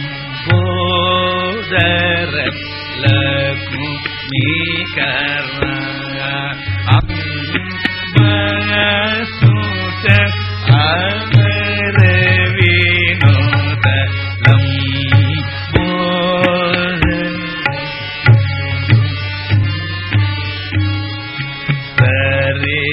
A: போதர லகு மீ கர அம் ம சுத அமர வினோத லம் போத சரி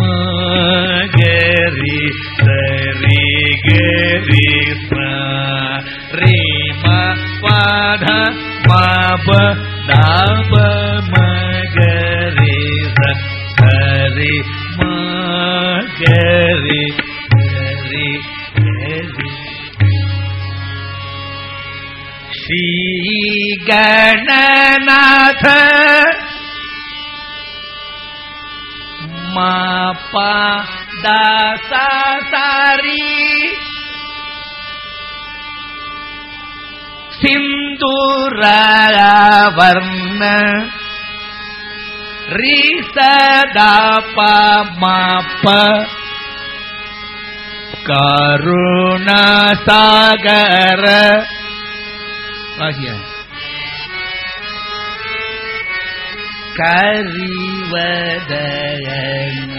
A: மகரி சரி கரி ரே ம பாத மாப தாப மகரி சரி மகரி சரி கரி Sri Gananatha ma pa da sa sa ri sindura varna ri sa da pa ma pa karuna sagara Bahagia. கரிவதயன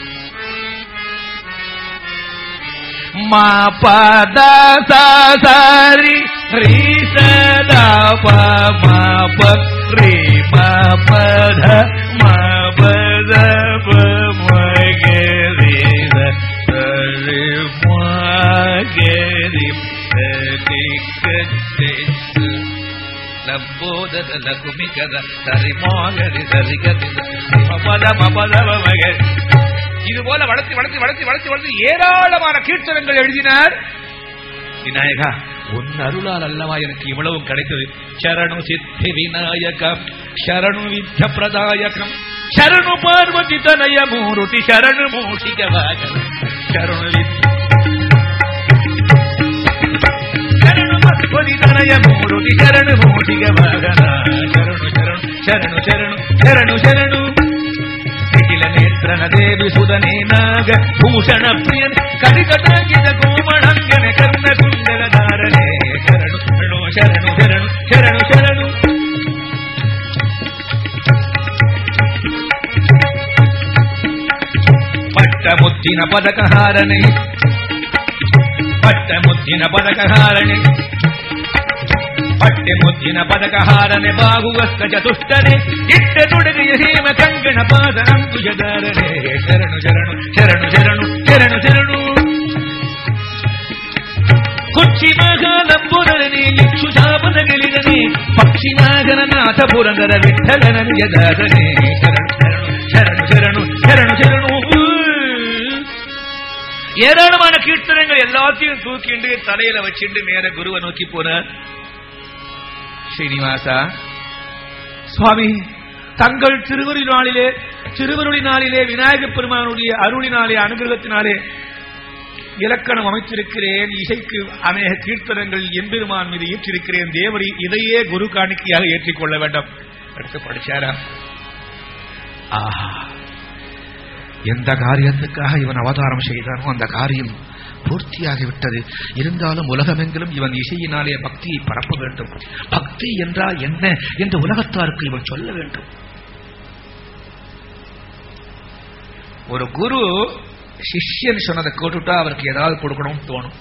A: மா பத சரி ரீ சதா ப மா ப ரீ மா பத மா பத ப மகரி சரி மகரி சரி கத்தே லம்போதத லகுமிகத சரிமாகரி சரிகதி மபத மபத மகரி இது போல வளர்த்து வளர்த்து வளர்த்து வளர்த்து வளர்த்து ஏராளமான கீர்த்தனங்கள் எழுதினார் விநாயகா உன் அருளால் அல்லவா எனக்கு இவ்வளவும் கிடைத்தது சரணு சித்தி விநாயகம் சரணு வித்ய பிரதாயகம் சரணு பார்வதி தனய மூருதி சரணு மூஷிக வாகனம் சரணு வித்ய ಶರಣು ಮತ್ಪದಿ ತನಯ ಮೂರುತಿ ಶರಣು ಮೂಟಿಗ ವಾಹನ ಶರಣು ಶರಣು ಶರಣು ಶರಣು ಶರಣು ಶರಣು ನಿಖಿಲ ನೇತ್ರನ ದೇವಿ ಸುಧನೇ ನಾಗ ಭೂಷಣ ಪ್ರಿಯನ್ ಕಡಿಕಟಾಗಿದ ಕೋಮಣಂಗನ ಕರ್ಣ ಕುಂಡಲ ಧಾರಣೆ ಶರಣು ಶರಣು ಶರಣು ಶರಣು ಶರಣು ಶರಣು ಪಟ್ಟ ಮುತ್ತಿನ ಪದಕ ಹಾರನೆ ಪಟ್ಟ ಮುತ್ತಿನ ಪದಕ ಹಾರನೆ ಪಟ್ಟೆ ಮುತ್ತಿನ ಪದಕ ಹಾರನೆ ಬಾಹುವಸ್ತ ಚತುಷ್ಟನೆ ಇಟ್ಟ ನುಡಿಗೆಯ ಹೇಮ ಕಂಕಣ ಪಾದ ಅಂಕುಶಧಾರನೆ ಶರಣು ಶರಣು ಶರಣು ಶರಣು ಶರಣು ಶರಣು ಕೊಚ್ಚಿ ನಾಗಾಲಂಬುರನೆ ಇಕ್ಷು ಶಾಪದಗಳಿರನೆ ಪಕ್ಷಿನಾಗನ ನಾಥ ಪುರಂದರ ವಿಠಲನ ನಿಜದಾಸನೆ ಶರಣು ಶರಣು ಶರಣು ಶರಣು ಶರಣು ஏராளமான கீர்த்தனங்கள் எல்லாத்தையும் தூக்கிண்டு தலையில வச்சுட்டு நேர குருவை நோக்கி போனார் ஸ்ரீனிவாசா சுவாமி தங்கள் திருவருளினாளிலே திருவருளினாளிலே விநாயகப் பெருமானுடைய அருளினாலே அனுகிரகத்தினாலே இலக்கணம் அமைத்திருக்கிறேன் இசைக்கு அநேக கீர்த்தனங்கள் எம்பெருமான் மீது ஏற்றிருக்கிறேன் தேவரி இதையே குரு காணிக்கையாக ஏற்றிக்கொள்ள வேண்டும் எடுத்து படிச்சாரா ஆஹா எந்த காரியத்துக்காக இவன் அவதாரம் செய்தானோ அந்த காரியம் பூர்த்தியாகிவிட்டது இருந்தாலும் உலகமெங்கிலும் இவன் இசையினாலே பக்தியை பரப்ப வேண்டும் பக்தி என்றால் என்ன என்று உலகத்தாருக்கு இவன் சொல்ல வேண்டும் ஒரு குரு சிஷ்யன் சொன்னதை கேட்டுட்டா அவருக்கு ஏதாவது கொடுக்கணும்னு தோணும்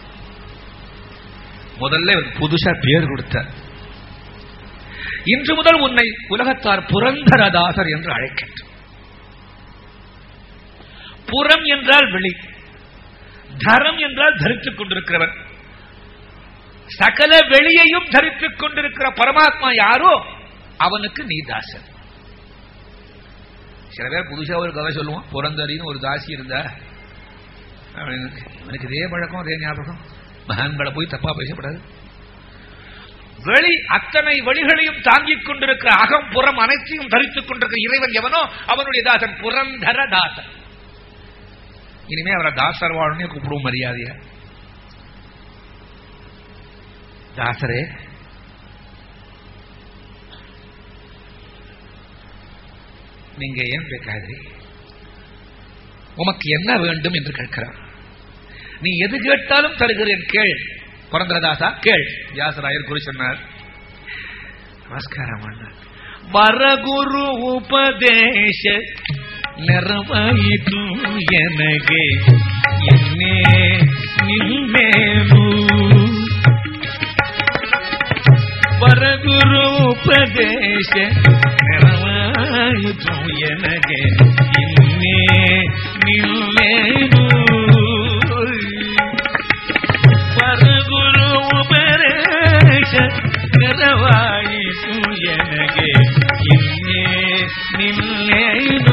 A: முதல்ல இவருக்கு புதுசா பேர் கொடுத்தார் இன்று முதல் உன்னை உலகத்தார் புரந்தரதாசர் என்று அழைக்கின்றனர் புறம் என்றால் வெளி தரம் என்றால் தரித்துக் கொண்டிருக்கிறவன் சகல வெளியையும் தரித்துக் கொண்டிருக்கிற பரமாத்மா யாரோ அவனுக்கு நீ தாசன் சில பேர் புதுசா ஒரு கதை சொல்லுவான் புறந்தரின்னு ஒரு தாசி இருந்தா எனக்கு இதே பழக்கம் அதே ஞாபகம் மகான்களை போய் தப்பா பேசப்படாது வெளி அத்தனை வழிகளையும் தாங்கிக் கொண்டிருக்கிற அகம் புறம் அனைத்தையும் தரித்துக் கொண்டிருக்கிற இறைவன் எவனோ அவனுடைய தாசன் புரந்தர தாசன் இனிமே அவரை தாசர் வாழ்னே கூப்பிடுவோம் மரியாதையா தாசரே நீங்க ஏன் பேக்காது உமக்கு என்ன வேண்டும் என்று கேட்கிறார் நீ எது கேட்டாலும் தருகிறேன் கேள் புரந்தரதாசா கேள் வியாசராயர் குறி சொன்னார் நமஸ்காரம் வரகுரு உபதேಶ ನೆರವಾಯಿತು ಎನಗೆ ಎನ್ನೇ ನಿನ್ನೇನು ವರಗುರು ಉಪದೇಶ ನೆರವಾಯಿತು ಎನಗೆ ಇನ್ನೇ ನಿಲ್ಲೇನು ವರಗುರು ಉಪದೇಶ ನೆರವಾಯಿತು ಎನಗೆ ಇನ್ನೇ ನಿಲ್ಲೇನು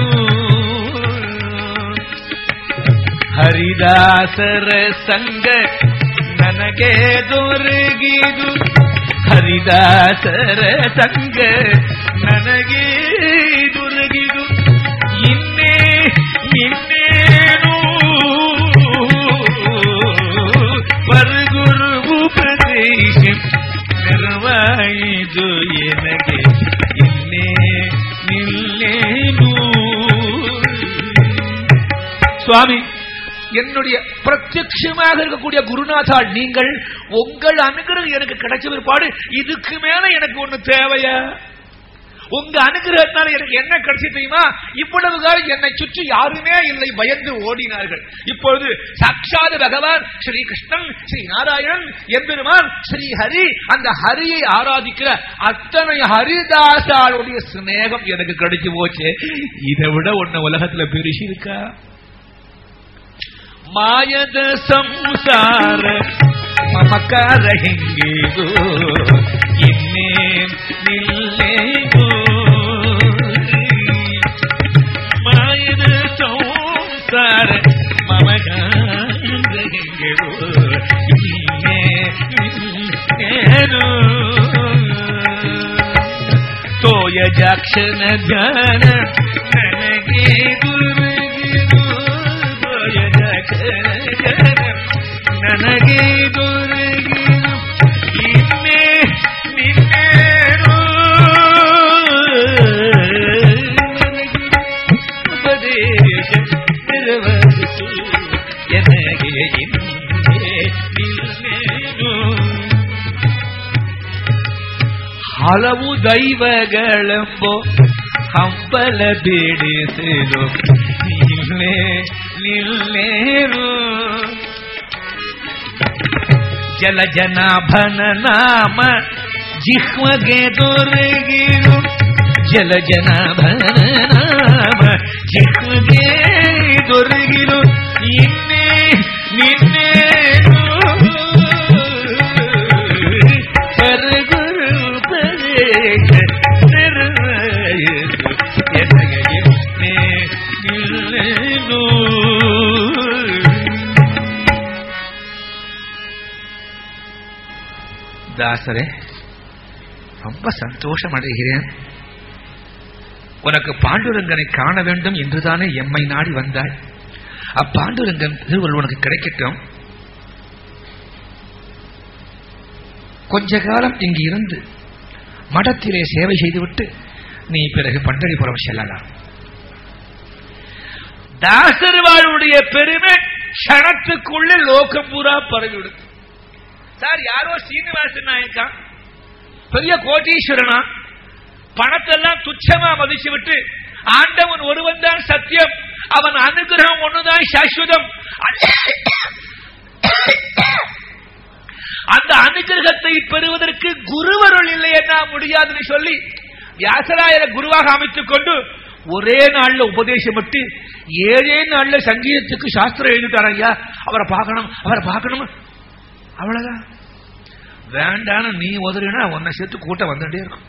A: ಹರಿದಾಸರ ಸಂಗ ನನಗೆ ದೊರಗಿದು ಹರಿದಾಸರ ಸಂಗ ನನಗೆ ದೊರಗಿದು ಇನ್ನೇ ಇನ್ನೇನು ಪರಗುರು ಉಪದೇಶ ನೆರವಾಯಿದು ಎನಗೆ ಇನ್ನೇ ನಿಲ್ಲೇನು சுவாமி என்னுடைய பிரத்யட்சமாக இருக்கக்கூடிய குருநாதாள் நீங்கள் உங்கள் அனுகிரகம் எனக்கு கிடைச்ச பிற்பாடு இதுக்கு மேல எனக்கு ஒண்ணு தேவையா உங்க அனுகிரகத்தால் எனக்கு என்ன கிடைச்சி தெரியுமா இவ்வளவு காலம் என்னை சுற்றி யாருமே இல்லை பயந்து ஓடினார்கள் இப்பொழுது சாட்சாத் பகவான் ஸ்ரீ கிருஷ்ணன் ஸ்ரீ நாராயணன் எம்பெருமான் ஸ்ரீ ஹரி அந்த ஹரியை ஆராதிக்கிற அத்தனை ஹரிதாசாளுடைய சிநேகம் எனக்கு கிடைச்சு போச்சு இதை விட ஒண்ணு உலகத்துல பெருசு இருக்கா ಮಾಯದ ಸಂಸಾರ ಮಮಕಾರ ಹಿಂಗೇದು ಇನ್ನೇ ನಿಲ್ಲೇದು ಮಾಯದ ಸಂಸಾರ ಮಮಕಾರ ಹಿಂಗೇದು ಇನ್ನೇ ನಿಲ್ಲೇನು ತೋಯ ಜಾಕ್ಷನ ಧ್ಯಾನ ನನಗೆ ಗುರುಗಿರು ತೋಯ ನನಗೆ ದೊರಗಿರು ಇನ್ನೇ ನಿನ್ನೇನು ಉಪದೇಶ ನೆರವರಿಸು ಎನಗೆ ಇನ್ನೇ ನಿನ್ನೇನು ಹಲವು ದೈವಗಳೆಂಬೋ ಹಂಬಲ ಬೇಡಿಸಿರು ನಿಲ್ಲೇ ನಿಲ್ಲೇರು ಜಲ ಜನಾಭನ ನಾಮ ಜಿಹ್ವಗೆ ದೊರಗಿರು ಜಲ ಜನಾಭನ ನಾಮ ಜಿಹ್ವಗೆ ದೊರಗಿರು ಇನ್ನೇ ನಿನ್ನೇನು ಪರಗುರು ಪರೇಶ ನಿರ್ವಯಿಸು ಎನಗೆ ಇನ್ನೇ ನಿಲ್ಲೇನು தாசரே ரொம்ப சந்தோஷம் அடைகிறேன் உனக்கு பாண்டுரங்கனை காண வேண்டும் என்றுதானே எம்மை நாடி வந்தாய் அப்பாண்டுரங்கன் திருவள்ளுவர் உனக்கு கிடைக்கட்டும் கொஞ்ச காலம் இங்கு இருந்து மடத்திலே சேவை செய்துவிட்டு நீ பிறகு பண்டரிபுரம் செல்லலாம் தாசர்வாளுடைய பெருமை க்ஷணத்துக்குள்ள லோகம் பூரா பரவிவிடும் சார் யாரோ சீனிவாசன் நாயக்கா பெரிய கோட்டீஸ்வரனா பணத்தெல்லாம் துச்சமா மதிச்சு விட்டு ஆண்டவன் ஒருவன் தான் சத்தியம் அவன் அனுகிரகம் ஒண்ணுதான் சாஸ்வதம் அந்த அனுகிரகத்தை பெறுவதற்கு குருவருள் இல்லை என்ன முடியாதுன்னு சொல்லி வியாசராயர குருவாக அமைத்துக் கொண்டு ஒரே நாள்ல உபதேசம் விட்டு ஏழே நாள்ல சங்கீதத்துக்கு சாஸ்திரம் எழுதிட்டார் ஐயா அவரை பார்க்கணும் அவரை பார்க்கணும் அவ்வளவுதான் வேண்டான்னு நீ உதறினா உன்னை சேர்த்து கூட்டம் வந்துட்டே இருக்கும்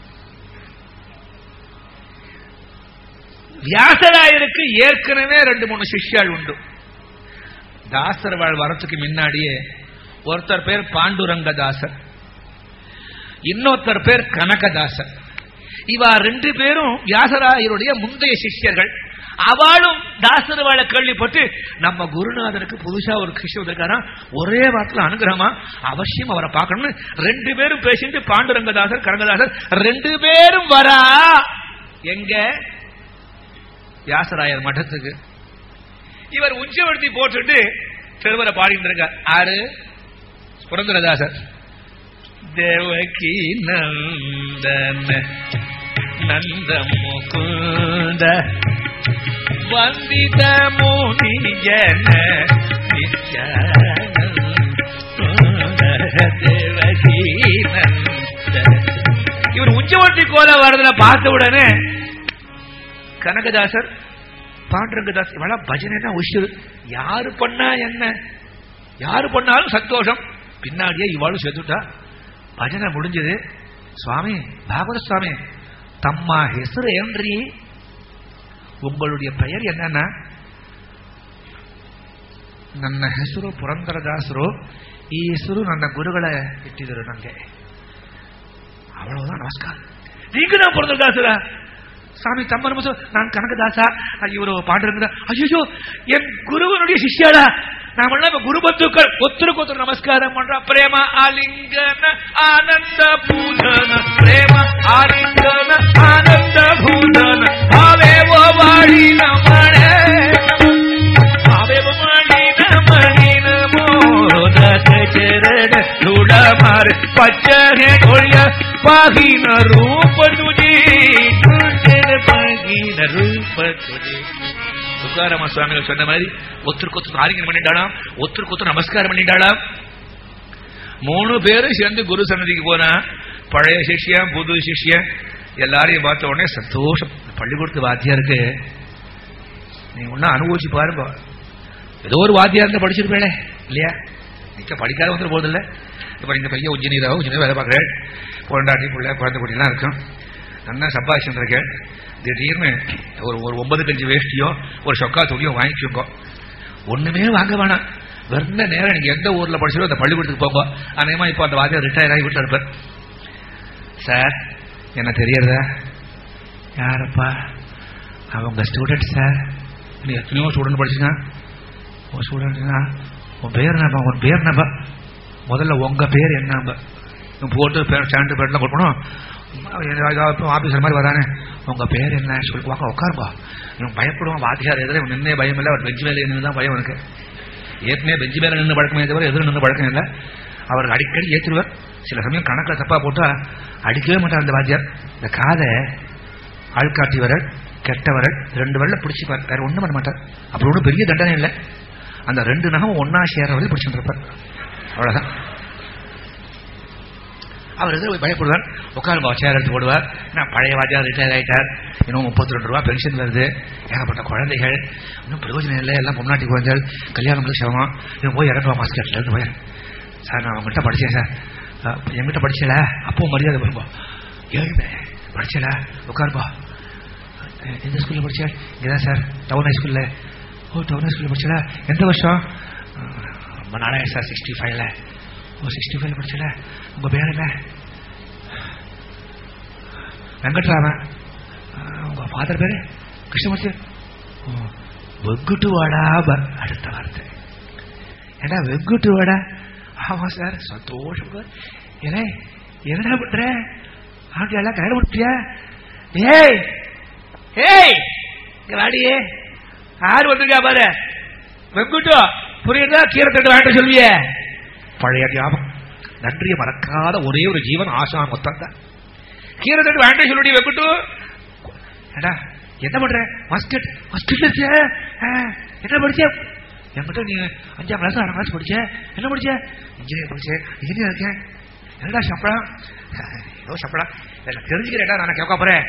A: வியாசராயருக்கு ஏற்கனவே ரெண்டு மூணு சிஷ்யாள் உண்டு தாசர் வாழ் வரத்துக்கு முன்னாடியே ஒருத்தர் பேர் பாண்டுரங்கதாசர் இன்னொருத்தர் பேர் கனகதாசர் இவா ரெண்டு பேரும் வியாசராயருடைய முந்தைய சிஷ்யர்கள் அவளும் தாசர் வாழ கேள்விப்பட்டு நம்ம குருநாதருக்கு புதுசா ஒரு கிருஷ்ண வந்திருக்காராம் ஒரே வாரத்தில் அனுகிரகமா அவசியம் அவரை பார்க்கணும்னு ரெண்டு பேரும் பேசிட்டு பாண்டுரங்கதாசர் கனகதாசர் ரெண்டு பேரும் வரா எங்க வியாசராயர் மட்டத்துக்கு இவர் உஞ்சவர்த்தி போட்டுட்டு திருவரை பாடிட்டு இருக்கார் ஆறு புரந்தரதாசர் தேவகி நந்தன நந்த முகுந்த வந்தித முனி ஜன தேவகி நந்த இவர் உஞ்சவர்த்தி கோல வரதுல பார்த்த உடனே கனகதாசர் பாண்டரங்கதாஸ் இவள பஜனை உஷிரு யாரு பண்ணா என்ன யாரு பண்ணாலும் சந்தோஷம் பின்னாடியே இவாளும் செத்துட்டா ಭಜನೆ ಮುಡಿಂಜಿದೆ சுவாமி பாகவத சுவாமி ತಮ್ಮ ಹೆಸರು ಏನ್ರಿ உங்களுடைய பெயர் என்னன்னா ನನ್ನ ಹೆಸರು ಪುರಂದರದಾಸರು ಈ ಹೆಸರು ನನ್ನ ಗುರುಗಳ ಇಟ್ಟಿದ್ರು ನನಗೆ அவ்வளவுதான் நமஸ்காரம் நீங்க தான் புரந்தரதாசரா சாமி தம்ம நமசு நான் கனகதாசா இவரு பாண்டிருந்தா ஐயோ என் குருவனுடைய சிஷ்யாடா நாமெல்லாம் இப்ப குரு பந்துக்கள் ஒத்தருக்கு ஒருத்தர் நமஸ்காரம் பண்றோம் பிரேம ஆலிங்கன ஆனந்த பூதன பிரேம ஆலிங்கன ஆனந்த பூதன பாவேவோ வாழி நமணே பாவேவோ வாழி நமணி நமோ தச ಚರಣ ಲೂಡ ಮಾರ ಪಚ್ಚನೆ ಕೊಳಿಯ ಪಾಗಿನ ರೂಪ ತುಜಿ பாகின ரூப துஜி துக்காராம சுவாமிகள் சொன்ன மாதிரி ஒருத்தருக்கு ஒருத்தர் ஆரிங்கன் பண்ணிட்டாளாம் ஒருத்தருக்கு ஒருத்தர் நமஸ்காரம் பண்ணிட்டாளாம் மூணு பேரும் சேர்ந்து குரு சன்னதிக்கு போனா பழைய சிஷ்யன் புது சிஷ்யன் எல்லாரையும் பார்த்த உடனே சந்தோஷம் பள்ளிக்கூடத்து வாத்தியாருக்கு நீ ஒன்னும் அனுபவிச்சு பாருங்க ஏதோ ஒரு வாத்தியா இருந்தா படிச்சிருப்பேளே இல்லையா நிக்க படிக்காத வந்துட போதில்ல இப்ப இந்த பையன் உஜ்ஜினீராவோ உஜ்ஜினீர் வேலை பார்க்குறேன் பொண்டாட்டி பிள்ளை குழந்தை குட்டிலாம் இருக்கும் நல்லா சம்பாதிச்சுட்டு இருக்கேன் திடீர்னு ஒரு ஒரு ஒன்பது கஞ்சி வேஷ்டியோ ஒரு சொக்கா துணியோ வாங்கிக்கோங்க ஒண்ணுமே வாங்க வேணாம் வெறும் நேரம் நீங்க எந்த ஊர்ல படிச்சோ அந்த பள்ளிக்கூடத்துக்கு போங்க அநேகமா இப்போ அந்த வாத்தியார் ரிட்டையர் ஆகி வீட்டில் இருப்பார் சார் என்ன தெரியறதா யாரப்பா அவங்க ஸ்டூடெண்ட் சார் நீ எத்தனையோ ஸ்டூடெண்ட் படிச்சுங்க உன் ஸ்டூடெண்ட்னா உன் பேர் என்னப்பா உன் பேர் என்னப்பா முதல்ல உங்க பேர் என்னப்பா போட்டு பேர் ஸ்டாண்டு பேர்லாம் கொடுக்கணும் ஆபீசர் மாதிரி வரானே உங்க பேர் என்ன சொல்லி வாங்க உட்காருப்பா இவன் பயப்படுவான் வாத்தியார் எதிரே நின்னே பயம் இல்லை அவர் பெஞ்சு மேலே நின்று தான் பயம் எனக்கு ஏற்கனவே பெஞ்சு மேலே நின்று பழக்கமே தவிர எதிர நின்று பழக்கம் இல்லை அவர் அடிக்கடி ஏற்றுருவார் சில சமயம் கணக்கில் தப்பா போட்டா அடிக்கவே மாட்டார் அந்த வாத்தியார் இந்த காதை ஆள்காட்டி வரல் கெட்ட வரல் ரெண்டு வரல பிடிச்சிப்பார் வேற ஒண்ணும் பண்ண மாட்டார் அப்படி ஒன்றும் பெரிய தண்டனை இல்லை அந்த ரெண்டு நகம் ஒன்னா சேர வரல பிடிச்சிட்டு இருப்பார் அவ்வளவுதான் அவர் எதிர போய் பயப்படுவார் உட்காருங்க சேர் எடுத்து போடுவார் நான் பழைய வாத்தியார் ரிட்டையர் ஆகிட்டார் இன்னும் முப்பத்தி ரெண்டு ரூபா பென்ஷன் வருது ஏகப்பட்ட குழந்தைகள் இன்னும் பிரயோஜனம் இல்லை எல்லாம் பொம்நாட்டி குழந்தைகள் கல்யாணம் பண்ணி சிரமம் இவன் போய் இறங்குவா மாஸ்கெட்ல இருந்து போய் சார் நான் உங்கள்கிட்ட படித்தேன் சார் என்கிட்ட படிச்சல அப்போ மரியாதை வரும்பா ஏழுமே படிச்சல உட்காருப்பா எந்த ஸ்கூல்ல படிச்சா இங்கதான் சார் டவுன் ஹை ஸ்கூல்ல ஓ டவுன் ஹை ஸ்கூல்ல படிச்சல எந்த வருஷம் ரொம்ப நாளாயிரம் சார் சிக்ஸ்டி ஃபைவ்ல ஓ சிக்ஸ்டி ஃபைவ்ல படிச்சல உங்க பேர் என்ன வெங்கட்ராமன் உங்க ஃபாதர் பேரு கிருஷ்ணமூர்த்தி ஓ வெகுட்டு வாடா அடுத்த வார்த்தை ஏடா வெகுட்டு வாடா ஆமா சார் சந்தோஷம் ஏன்னா என்னடா பண்ற ஆட்டு எல்லாம் கல்யாணம் பண்ணிட்டியா ஏய் ஏய் இங்க வாடியே யாரு வந்திருக்கா பாரு வெங்குட்டோ புரியுதா கீரை தட்டு வேண்டாம் சொல்வியே பழைய ஞாபகம் நன்றியை மறக்காத ஒரே ஒரு ஜீவன் ஆசான் மொத்தம் தான் கீரை தட்டு வேண்டாம் சொல்லுடி வெங்குட்டு ஏடா என்ன பண்ற மஸ்கட் மஸ்கட்ல இருக்க ஆ, என்ன படிச்ச என்கிட்ட நீ அஞ்சாம் கிளாஸ் ஆறாம் கிளாஸ் படிச்ச என்ன படிச்ச இன்ஜினியர் படிச்சேன் இன்ஜினியர் இருக்கேன் என்னடா சம்பளம் ஏதோ சம்பளம் எனக்கு தெரிஞ்சுக்கிறேன்டா நான் கேட்க போறேன்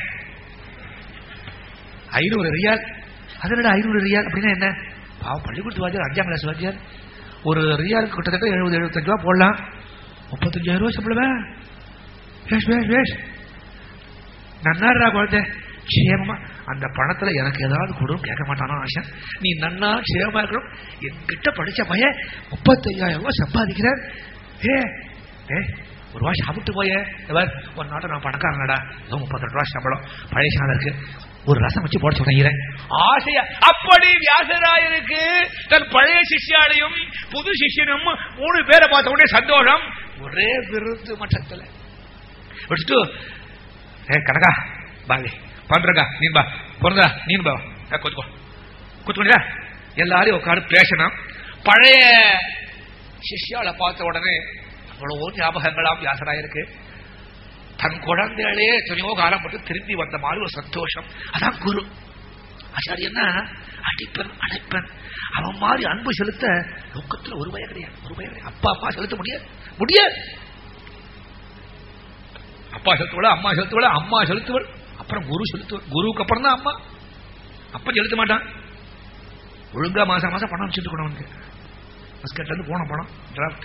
A: ஐநூறு ரியால் அது என்னடா ஐநூறு ரியால் அப்படின்னா என்ன பாவம் பள்ளிக்கூடத்து வாத்தியார் அஞ்சாம் கிளாஸ் வாத்தியார் ஒரு ரியாலுக்கு கிட்டத்தட்ட எழுபது எழுபத்தஞ்சு ரூபா போடலாம் முப்பத்தஞ்சாயிரம் ரூபா சம்பளமே வேஷ் வேஷ் வேஷ் நன்னாடுறா குழந்தை க்ஷேமமா அந்த பணத்துல எனக்கு ஏதாவது கொடுன்னு கேட்க மாட்டானோ ஆசை நீ நன்னா க்ஷேமமா இருக்கணும் என்கிட்ட படிச்ச பையன் முப்பத்தையாயிரம் ரூபாய் சம்பாதிக்கிறார் ஏ ஏ ஒரு ரூபா சாப்பிட்டு போய ஒரு நாட்டை நான் பணக்காரனடா ஏதோ முப்பத்தெட்டு ரூபா சம்பளம் பழைய சாதம் இருக்கு ஒரு ரசம் வச்சு போட சொல்றேன் ஆசையா அப்படி வியாசராயருக்கு தன் பழைய சிஷ்யாலையும் புது சிஷ்யனும் மூணு பேரை பார்த்த உடனே சந்தோஷம் ஒரே விருது மட்டத்துல வச்சுட்டு ஏ கனகா பாவி பண்றங்க நீன் பா பிறந்தா நீன் பா கொத்துக்கோ கொத்துக்கோடா எல்லாரையும் உட்காந்து பேசணும் பழைய சிஷ்யாவை பார்த்த உடனே அவ்வளவோ ஞாபகங்களாம் வியாசராயிருக்கு தன் குழந்தைகளே எத்தனையோ காலம் மட்டும் திரும்பி வந்த மாதிரி ஒரு சந்தோஷம் அதான் குரு ஆச்சாரியன்னா அடிப்பன் அடைப்பன் அவன் மாதிரி அன்பு செலுத்த லோக்கத்துல ஒரு பயம் கிடையாது ஒரு பயம் கிடையாது அப்பா அம்மா செலுத்த முடியாது முடியாது அப்பா செலுத்துவள அம்மா செலுத்துவள அம்மா செலுத்துவள் அப்புறம் குரு செலுத்துவள் குருவுக்கு அப்புறம் தான் அம்மா அப்ப செலுத்த மாட்டான் ஒழுங்கா மாசம் மாசம் பணம் வச்சுட்டு கூட அவனுக்கு மஸ்கட்ல இருந்து போன பணம் டிராஃப்ட்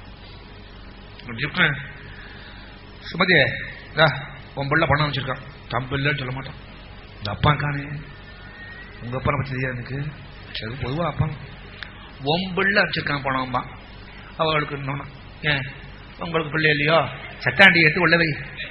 A: சுமதியே உன் பிள்ளை பணம் வச்சிருக்கான் தம்பு இல்லைன்னு சொல்ல மாட்டான் இந்த அப்பா காணே உங்க அப்பா பத்தி தெரியாது எனக்கு சரி பொதுவா அப்பா உன் பிள்ளை வச்சிருக்கான் பணம்பா அவளுக்கு இன்னொன்னு ஏன் உங்களுக்கு பிள்ளை இல்லையோ சட்டாண்டி எடுத்து உள்ள வை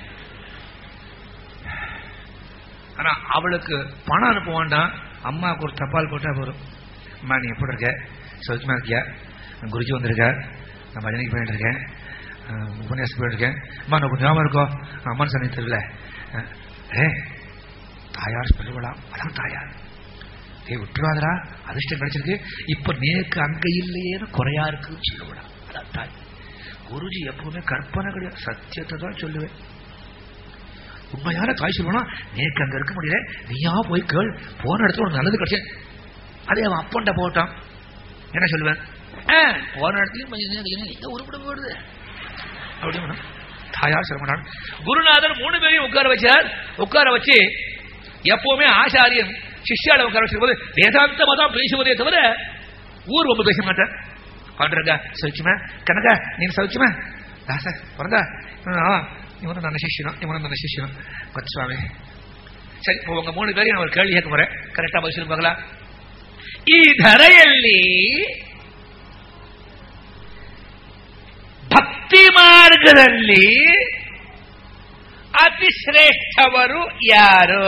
A: ஆனா அவளுக்கு பணம் அனுப்ப வேண்டாம் அம்மாவுக்கு ஒரு தபால் போட்டா போதும் அம்மா நீ எப்படி இருக்க சௌக்கியமா இருக்கியா நான் குருஜி வந்திருக்க நான் பஜனைக்கு போயிட்டு இருக்கேன் அஹ் உபன்யாசம் போயிட்டு இருக்கேன் அம்மா நான் கொஞ்சம் ஞாபகம் இருக்கோ அம்மன் சனி தெரியல ஏ தாயார் சொல்லுவலாம் அதான் தாயார் ஏ விட்டுருவாதரா அதிர்ஷ்டம் கிடைச்சிருக்கு இப்ப நேக்கு அங்க இல்லையேன்னு குறையா இருக்குன்னு சொல்லுவடா அதான் தாய் குருஜி எப்பவுமே கற்பனை கிடையாது சத்தியத்தை தான் சொல்லுவேன் உண்மையான தாய் சொல்லுவனா நேக்கு அங்க இருக்க முடியல நீயா போய் கேள் போன இடத்துல உனக்கு நல்லது கிடைச்சேன் அதே அவன் அப்பன்ட்ட போட்டான் என்ன சொல்லுவேன் ஆ, போன இடத்துலயும் கொஞ்சம் நேரம் கிடைக்கணும். எங்க உருப்பட போடுது அப்படின்னு தாயார் சிரமனான் குருநாதர் மூணு பேரையும் உட்கார வச்சார் உட்கார வச்சு எப்பவுமே ஆச்சாரியன் சிஷ்யால உட்கார வச்சிருக்கும் போது வேதாந்தமா தான் பேசுவதே தவிர ஊர் ரொம்ப பேச மாட்டார் பாண்டுரங்கா சௌக்கியமா கனகா நீங்க சௌக்கியமா தாச பிறந்தா இவனும் ನನ್ನ ಶಿಷ್ಯನು ಇವನು ನನ್ನ ಶಿಷ್ಯನು ಗೊತ್ತು ಸ್ವಾಮಿ ಸರಿ இப்போ உங்க மூணு பேரையும் நான் ஒரு கேள்வி கேட்க போறேன் கரெக்டா பதில் சொல்லுவாங்களா ಈ ಧರೆಯಲ್ಲಿ ಭಕ್ತಿ ಮಾರ್ಗದಲ್ಲಿ ಅತಿ ಶ್ರೇಷ್ಠವರು ಯಾರು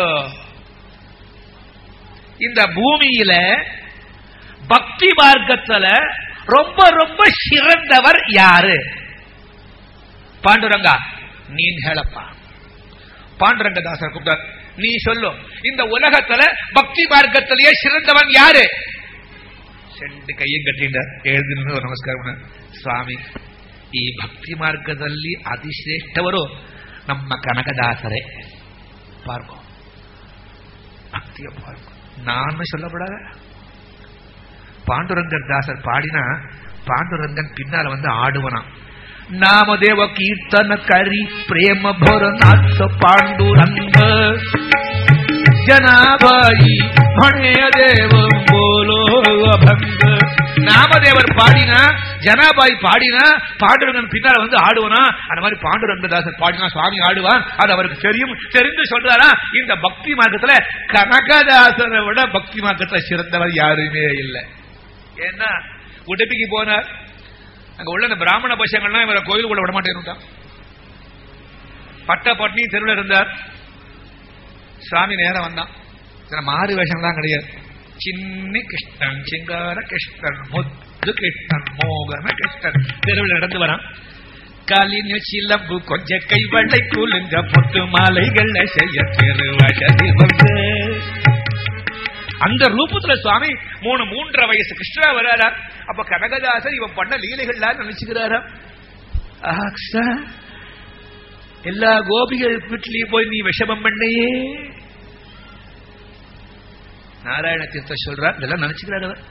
A: இந்த பூமியில பக்தி மார்க்கத்துல ரொம்ப ரொம்ப சிறந்தவர் யாரு பாண்டுரங்கா நீ ಹೇಳಪ್ಪ பாண்டுரங்கதாசர் கூப்பிட்டார் நீ சொல்லு இந்த உலகத்துல பக்தி மார்க்கத்திலேயே சிறந்தவன் யாரு செண்டு கையும் கட்டிண்டார் எழுதி ನಿಂತು ನಮಸ್ಕಾರ ಮಾಡ. ಸ್ವಾಮಿ ಈ ಭಕ್ತಿ ಮಾರ್ಗದಲ್ಲಿ ಅತಿಶ್ರೇಷ್ಠವರು ನಮ್ಮ ಕನಕದಾಸರೇ ಪಾರ್ಕೋ பக்திய பார்க்கும் நான் சொல்லப்படாத பாண்டுரங்கர் தாசர் பாடினா பாண்டுரங்கன் பின்னால வந்து ஆடுவனாம் நாமதேவ கீர்த்தன கரி பிரேம ಭೋರನಾಥ ಪಾಂಡುರಂಗ ஜனாபாயி மணே தேவம் போலோ அபங்க நாமதேவர் பாடினா ஜனாபாய் பாடினா பாண்டுரங்கன் பின்னால் வந்து ஆடுவனா அந்த மாதிரி பாண்டுரங்கதாசர் பாடினா சுவாமி ஆடுவான் அது அவருக்கு தெரியும் தெரிந்து சொல்றாரா இந்த பக்தி மார்க்கத்துல கனகதாசரை விட பக்தி மார்க்கத்துல சிறந்தவர் யாருமே இல்லை ஏன்னா உடுப்பிக்கு போனார் அங்க உள்ள இந்த பிராமண பசங்கள்லாம் இவரை கோயிலுக்குள்ள விட மாட்டேன்னு பட்ட பட்னி தெருவில் இருந்தார் சுவாமி நேரம் வந்தான் சில மாறு வேஷம் தான் கிடையாது சின்ன கிருஷ்ணன் சிங்கார கிருஷ்ணன் முத்து கிருஷ்ணன் மோகன கிருஷ்ணன் தெருவில் நடந்து வரான் காலின் சிலம்பு கொஞ்ச கைவளை குலுங்க பொட்டு மாலைகள் செய்ய பெருவசதி வந்து அந்த ரூபத்துல சுவாமி மூணு மூன்றரை வயசு கிருஷ்ணா வராரா அப்ப கனகதாசர் இவன் பண்ண லீலைகள்லாம் நினைச்சுக்கிறாரா ஆஹா, கிருஷ்ணா எல்லா கோபிகள் வீட்லயும் போய் நீ விஷமம் பண்ணையே நாராயண தீர்த்த சொல்றார் இதெல்லாம் நினைச்சுக்கிறார் அவர்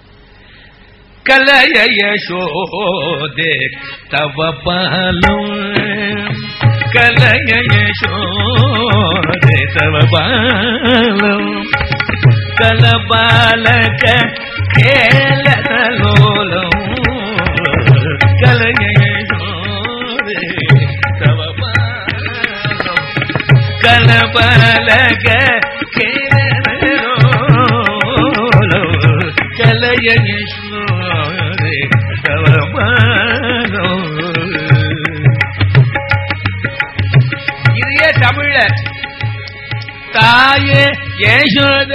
A: கலய யசோதே தவ பாலும் கலய யசோதே தவ பாலும் கலபாலக கேலோலம் கலய யசோதே தவ பாலும் கலபாலக கேலோலம் கலய யசோதே தவ பாலும் இதையே தமிழ்ல தாயே யசோத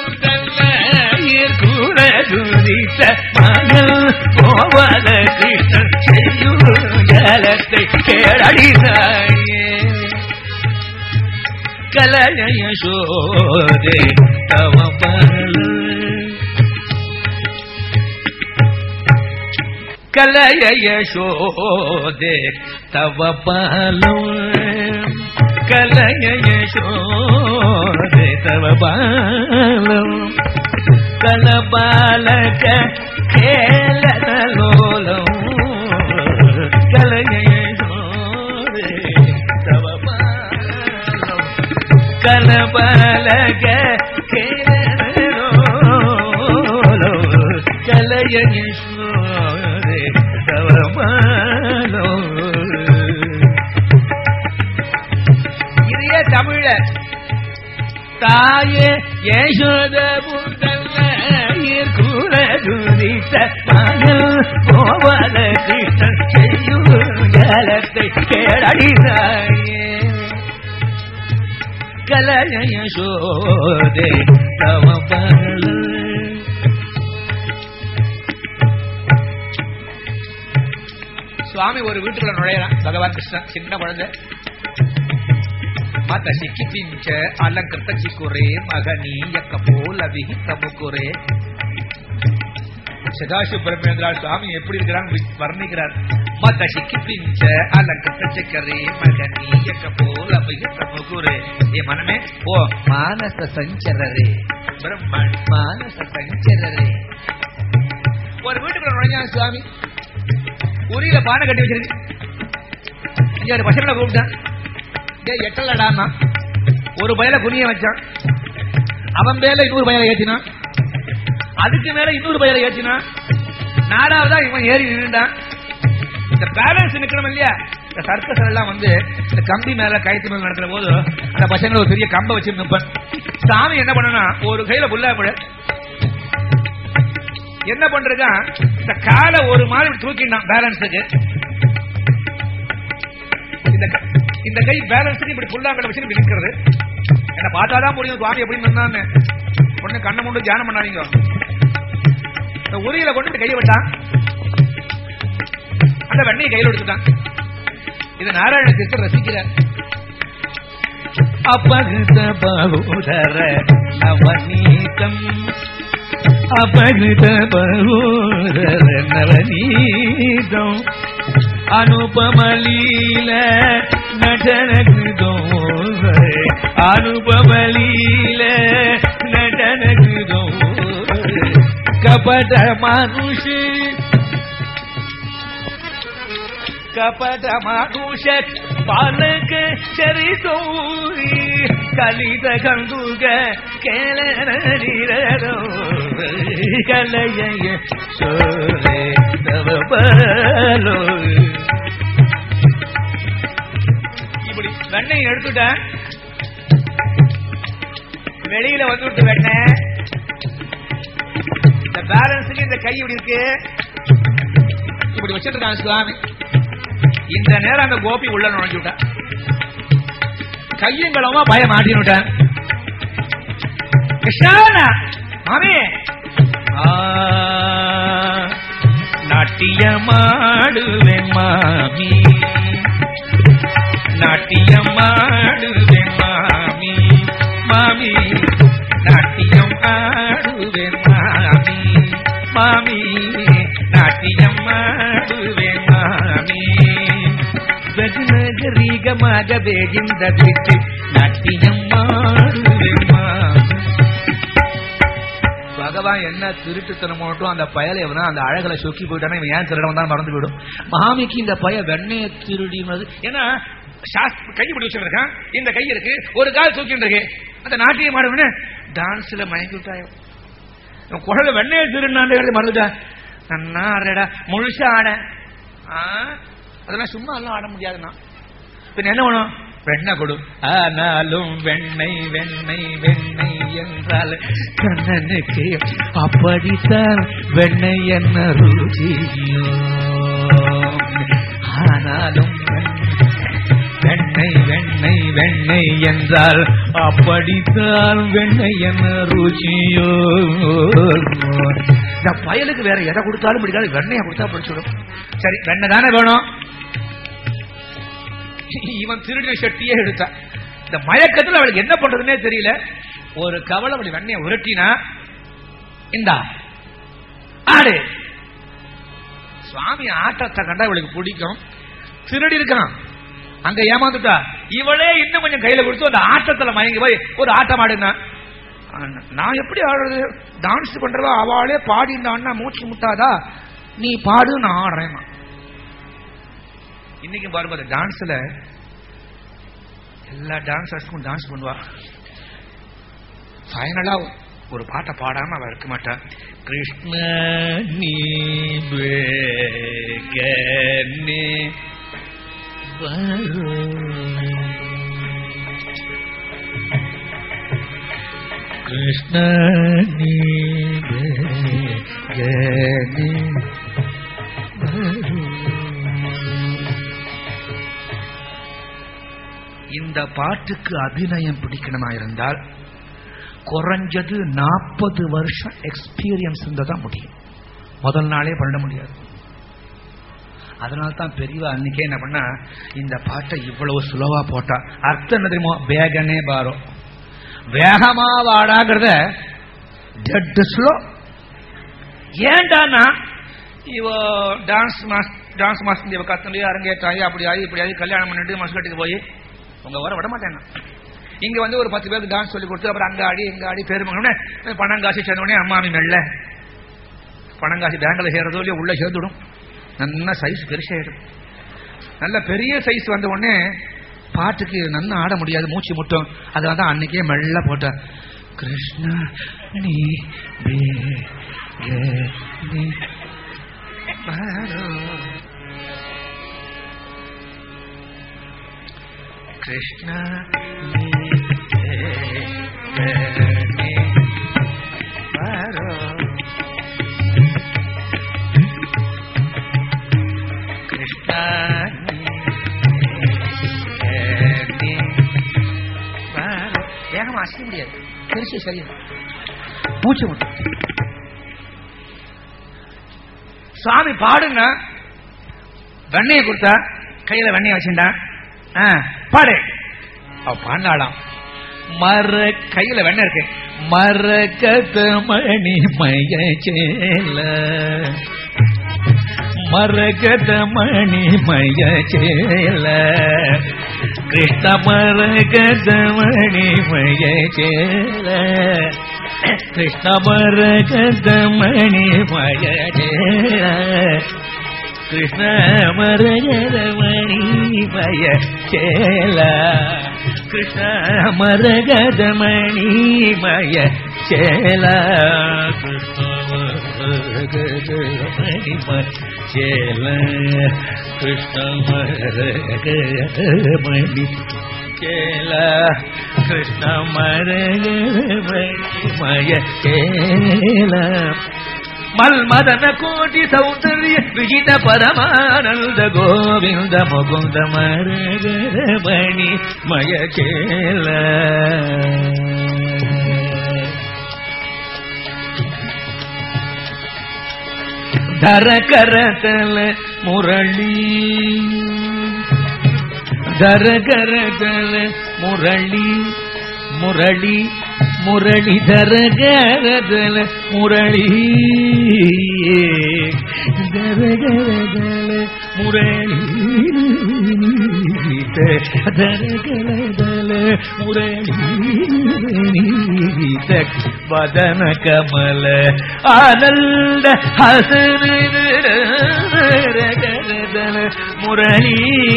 A: கூட துரித்த மகள் கோவல கிருஷ்ணன் செய்யும் ஜலத்தை கேளடி தாயே கலய யசோதே தவ பரல் கலய யசோதே தவ பாலம் கலய யசோதே தவ பாலம் கலபாலக கேலோலம் கலய யசோதே தவ பாலம் கலபாலக கேலோலம் கலய யசோதே தவ பாலம் இதையே தமிழ்ல தாயே யசோத கூட துரித்த மகள் கோவல கிருஷ்ணன் செய்யும் ஜலத்தை கேளடி தாயே கலய யசோதே தவ பரல் சுவாமி ஒரு வீட்டுக்குள்ள நுழையறான் பகவான் கிருஷ்ணன் சின்ன குழந்தை మత సిక్కిపించ అలంకృత చికురే మగనీయ కపోల విహిత ముకురే சதாசிவ பிரம்மேந்திரா சுவாமி எப்படி இருக்கிறாங்க வர்ணிக்கிறார் மத சிக்கிப்பிஞ்ச அலங்கத்த சக்கரே மகனீய கபோல விகித முகுரே ஏ மனமே ஓ மானச சஞ்சரரே பிரம்மன் மானச சஞ்சரரே ஒரு வீட்டுக்குள்ள நுழைஞ்சாங்க சுவாமி உரியில பானை கட்டி வச்சிருக்கு இங்க ஒரு பசங்களை கூப்பிட்டேன் டேய் எட்டலடான்னா ஒரு பயல குனிய வச்சான் அவன் மேல இன்னொரு பயலை ஏத்தினான் அதுக்கு மேல இன்னொரு பயலை ஏத்தினான் நாலாவதா இவன் ஏறி நின்றுட்டான் இந்த பேலன்ஸ் நிக்கணும் இல்லையா இந்த சர்க்கஸ் எல்லாம் வந்து இந்த கம்பி மேல கயிற்று மேல நடக்கிற போது அந்த பசங்களை ஒரு பெரிய கம்பை வச்சு நிற்பேன் சாமி என்ன பண்ணனா ஒரு கையில புல்லாப்பட என்ன பண்றதா இந்த காலை ஒரு மாதிரி தூக்கிட்டான் பேலன்ஸுக்கு இந்த க- இந்த கை பேலன்ஸுக்கு இப்படி புல்லாங்கடை வச்சு இப்படி நிக்கிறது என்ன பார்த்தாதான் புரியும் சுவாமி எப்படி நின்னான்னு உடனே கண்ணை மூண்டு தியானம் பண்ணாதீங்க இந்த உரியில கொண்டு இப்படி கையை விட்டான் அந்த வெண்ணையை கையில் எடுத்துட்டான் இது நாராயண தீர்த்தர் ரசிக்கிறார் அபகிருத பகுதர நவநீதம் அபகிருத பகுதர நவநீதம் அனுபமலீல நடனகுதோ அனுபமலீல நடனகுதோ கபட மனுஷ கபட மனுஷ பாலக சரிதோ கலித கந்துக கேளோ கலைய சோரே தவ பலோ இப்படி வெண்ணெய் எடுத்துட்டேன் வெளியில வந்துட்டு வெண்ணெய் இந்த பேலன்ஸுக்கு இந்த கை இப்படி இருக்கு இப்படி வச்சிட்டு இருக்காங்க சுவாமி இந்த நேரம் அந்த கோபி உள்ள நுழைஞ்சு விட்டான் கையங்களமா பய மாட்டினுட்டேன் கிருஷ்ணா மாமி ஆ, நாட்டியமாடுவேன் மாமி நாட்டியம் ஆடுவேன் மாமி மாமி நாட்டியம் ஆடுவேன் மாமி மாமி நாட்டியம் ஆடுவேன் மாமி வெகுநகரீகமாகவே இந்த வீட்டு நாட்டியம் ஆடுவேன் மாமி பகவான் என்ன திருட்டுத்தனம் மட்டும் அந்த பயலை எவனா அந்த அழகுல சொக்கி போயிட்டானா இவன் ஏன் திருடம் தான் மறந்து போயிடும் மாமிக்கு இந்த பய வெண்ணைய திருடினது ஏன்னா சாஸ்திர கை பிடி வச்சிருக்கான் இந்த கை இருக்கு ஒரு கால் தூக்கிட்டு இருக்கு அந்த நாட்டியம் ஆடுவனே டான்ஸ்ல மயங்கி விட்டாயோ இவன் குழந்தை வெண்ணைய திருடினான்னு மறந்துட்டா நன்னா ஆடுறடா முழுசா ஆட ஆ, அதெல்லாம் சும்மா எல்லாம் ஆட முடியாதுண்ணா பின்ன என்ன பண்ணும் வெண்ணெய் கொடு ஆனாலும் வெண்ணெய் வெண்ணெய் வெண்ணெய் என்றால் கண்ணனுக்கு அப்படித்தான் வெண்ணெய் என்ன ருச்சியோ ஆனாலும் வெண்ணெய் வெண்ணெய் வெண்ணெய் என்றால் அப்படித்தான் வெண்ணெய் என்ன ருச்சியோ இந்த பயலுக்கு வேற எதை கொடுத்தாலும் பிடிக்காது வெண்ணெயை கொடுத்தா பிடிச்சிடும் சரி வெண்ணெய் தானே வேணும் இவன் திருடின சட்டியே எடுத்தான் இந்த மயக்கத்துல அவளுக்கு என்ன பண்றதுன்னே தெரியல ஒரு கவலை அப்படி வெண்ணைய உருட்டினா இந்தா ஆடு சுவாமி ஆட்டத்தை கண்டா இவளுக்கு பிடிக்கும் திருடி இருக்கான் அங்க ஏமாந்துட்டா இவளே இன்னும் கொஞ்சம் கையில கொடுத்து அந்த ஆட்டத்துல மயங்கி போய் ஒரு ஆட்டம் ஆடுனா நான் எப்படி ஆடுறது டான்ஸ் பண்றவா அவளே பாடினான்னா மூச்சு முட்டாதா நீ பாடு நான் ஆடுறேன் இன்னைக்கு பாருங்க அந்த டான்ஸ்ல எல்லா டான்ஸர்ஸ்க்கும் டான்ஸ் பண்ணுவா ஃபைனலா ஒரு பாட்டை பாடாம அவ இருக்க மாட்டா கிருஷ்ண நீ பேகனே கிருஷ்ண நீ பேகனே இந்த பாட்டுக்கு அபிநயம் பிடிக்கணுமா இருந்தால் குறைஞ்சது நாற்பது வருஷம் எக்ஸ்பீரியன்ஸ் இருந்தால் முடியும் முதல் நாளே பண்ண முடியாது அதனால தான் பெரியவா அன்னைக்கே என்ன பண்ணா இந்த பாட்டை இவ்வளவு சுலவா போட்டா அர்த்தம் என்ன தெரியுமோ வேகனே பாரோ வேகமா வாடாங்கிறத டெட் ஸ்லோ ஏண்டானா இவ டான்ஸ் மாஸ் டான்ஸ் மாஸ்டர் இவ கத்தலையோ அரங்கேற்றாயி அப்படி ஆகி இப்படி ஆகி கல்யாணம் பண்ணிட்டு மசுக்கட்டுக்கு போய் உங்க வர விட மாட்டேன் இங்க வந்து ஒரு பத்து பேருக்கு டான்ஸ் சொல்லி கொடுத்து அப்புறம் அங்க ஆடி இங்க ஆடி பெருமகனே பணங்காசி சேர்ந்தோடனே அம்மாமி மெல்ல பணங்காசி பேங்கில் சேர்றதோ இல்லையோ உள்ள சேர்ந்துடும் நல்ல சைஸ் பெருசாயிடும் நல்ல பெரிய சைஸ் வந்த உடனே பாட்டுக்கு நல்லா ஆட முடியாது மூச்சு முட்டும் அதனால தான் அன்னைக்கே மெல்ல போட்ட கிருஷ்ணா நீ பே கே நீ பாரோ. கிருஷ்ண நீ பே கே நீ பாரோ. கிருஷ்ணா நீ நீ பாரோ. வேகமா அசைக்க முடியாது பெருசு சரியா மூச்சு மட்டும் சுவாமி பாடுங்க வெண்ணையை கொடுத்தா கையில வெண்ணைய வச்சுட்டான் ஆ, பாடு அவ பாண்டாளாம் மர கையில வெண்ணெய் இருக்கு மரகத மணி மயச்சேல மரகத மணி மயச்சேல கிருஷ்ண மரகத மணி மயச்சேல கிருஷ்ண மரகத மணி மயச்சேல கிருஷ்ண மரகத மணி மயச்சேல கிருஷ்ண மரகத மணி மயச்சேல கிருஷ்ண மரகத மணி மயச்சேல கிருஷ்ண மரகத மணி சேல கிருஷ்ண மரகமய சேல மல்மதன கோட்டி சௌந்தர்ய விஜித பரமானந்த கோவிந்த முகுந்த மரகமணி மய சேல தர கரதல முரளி தரகரதல முரளி முரளி முரளி தரகரதல முரளி தரகரதல முரளி தரகரதல முரளி வதன கமல ஆனந்த ஹசனதல முரளி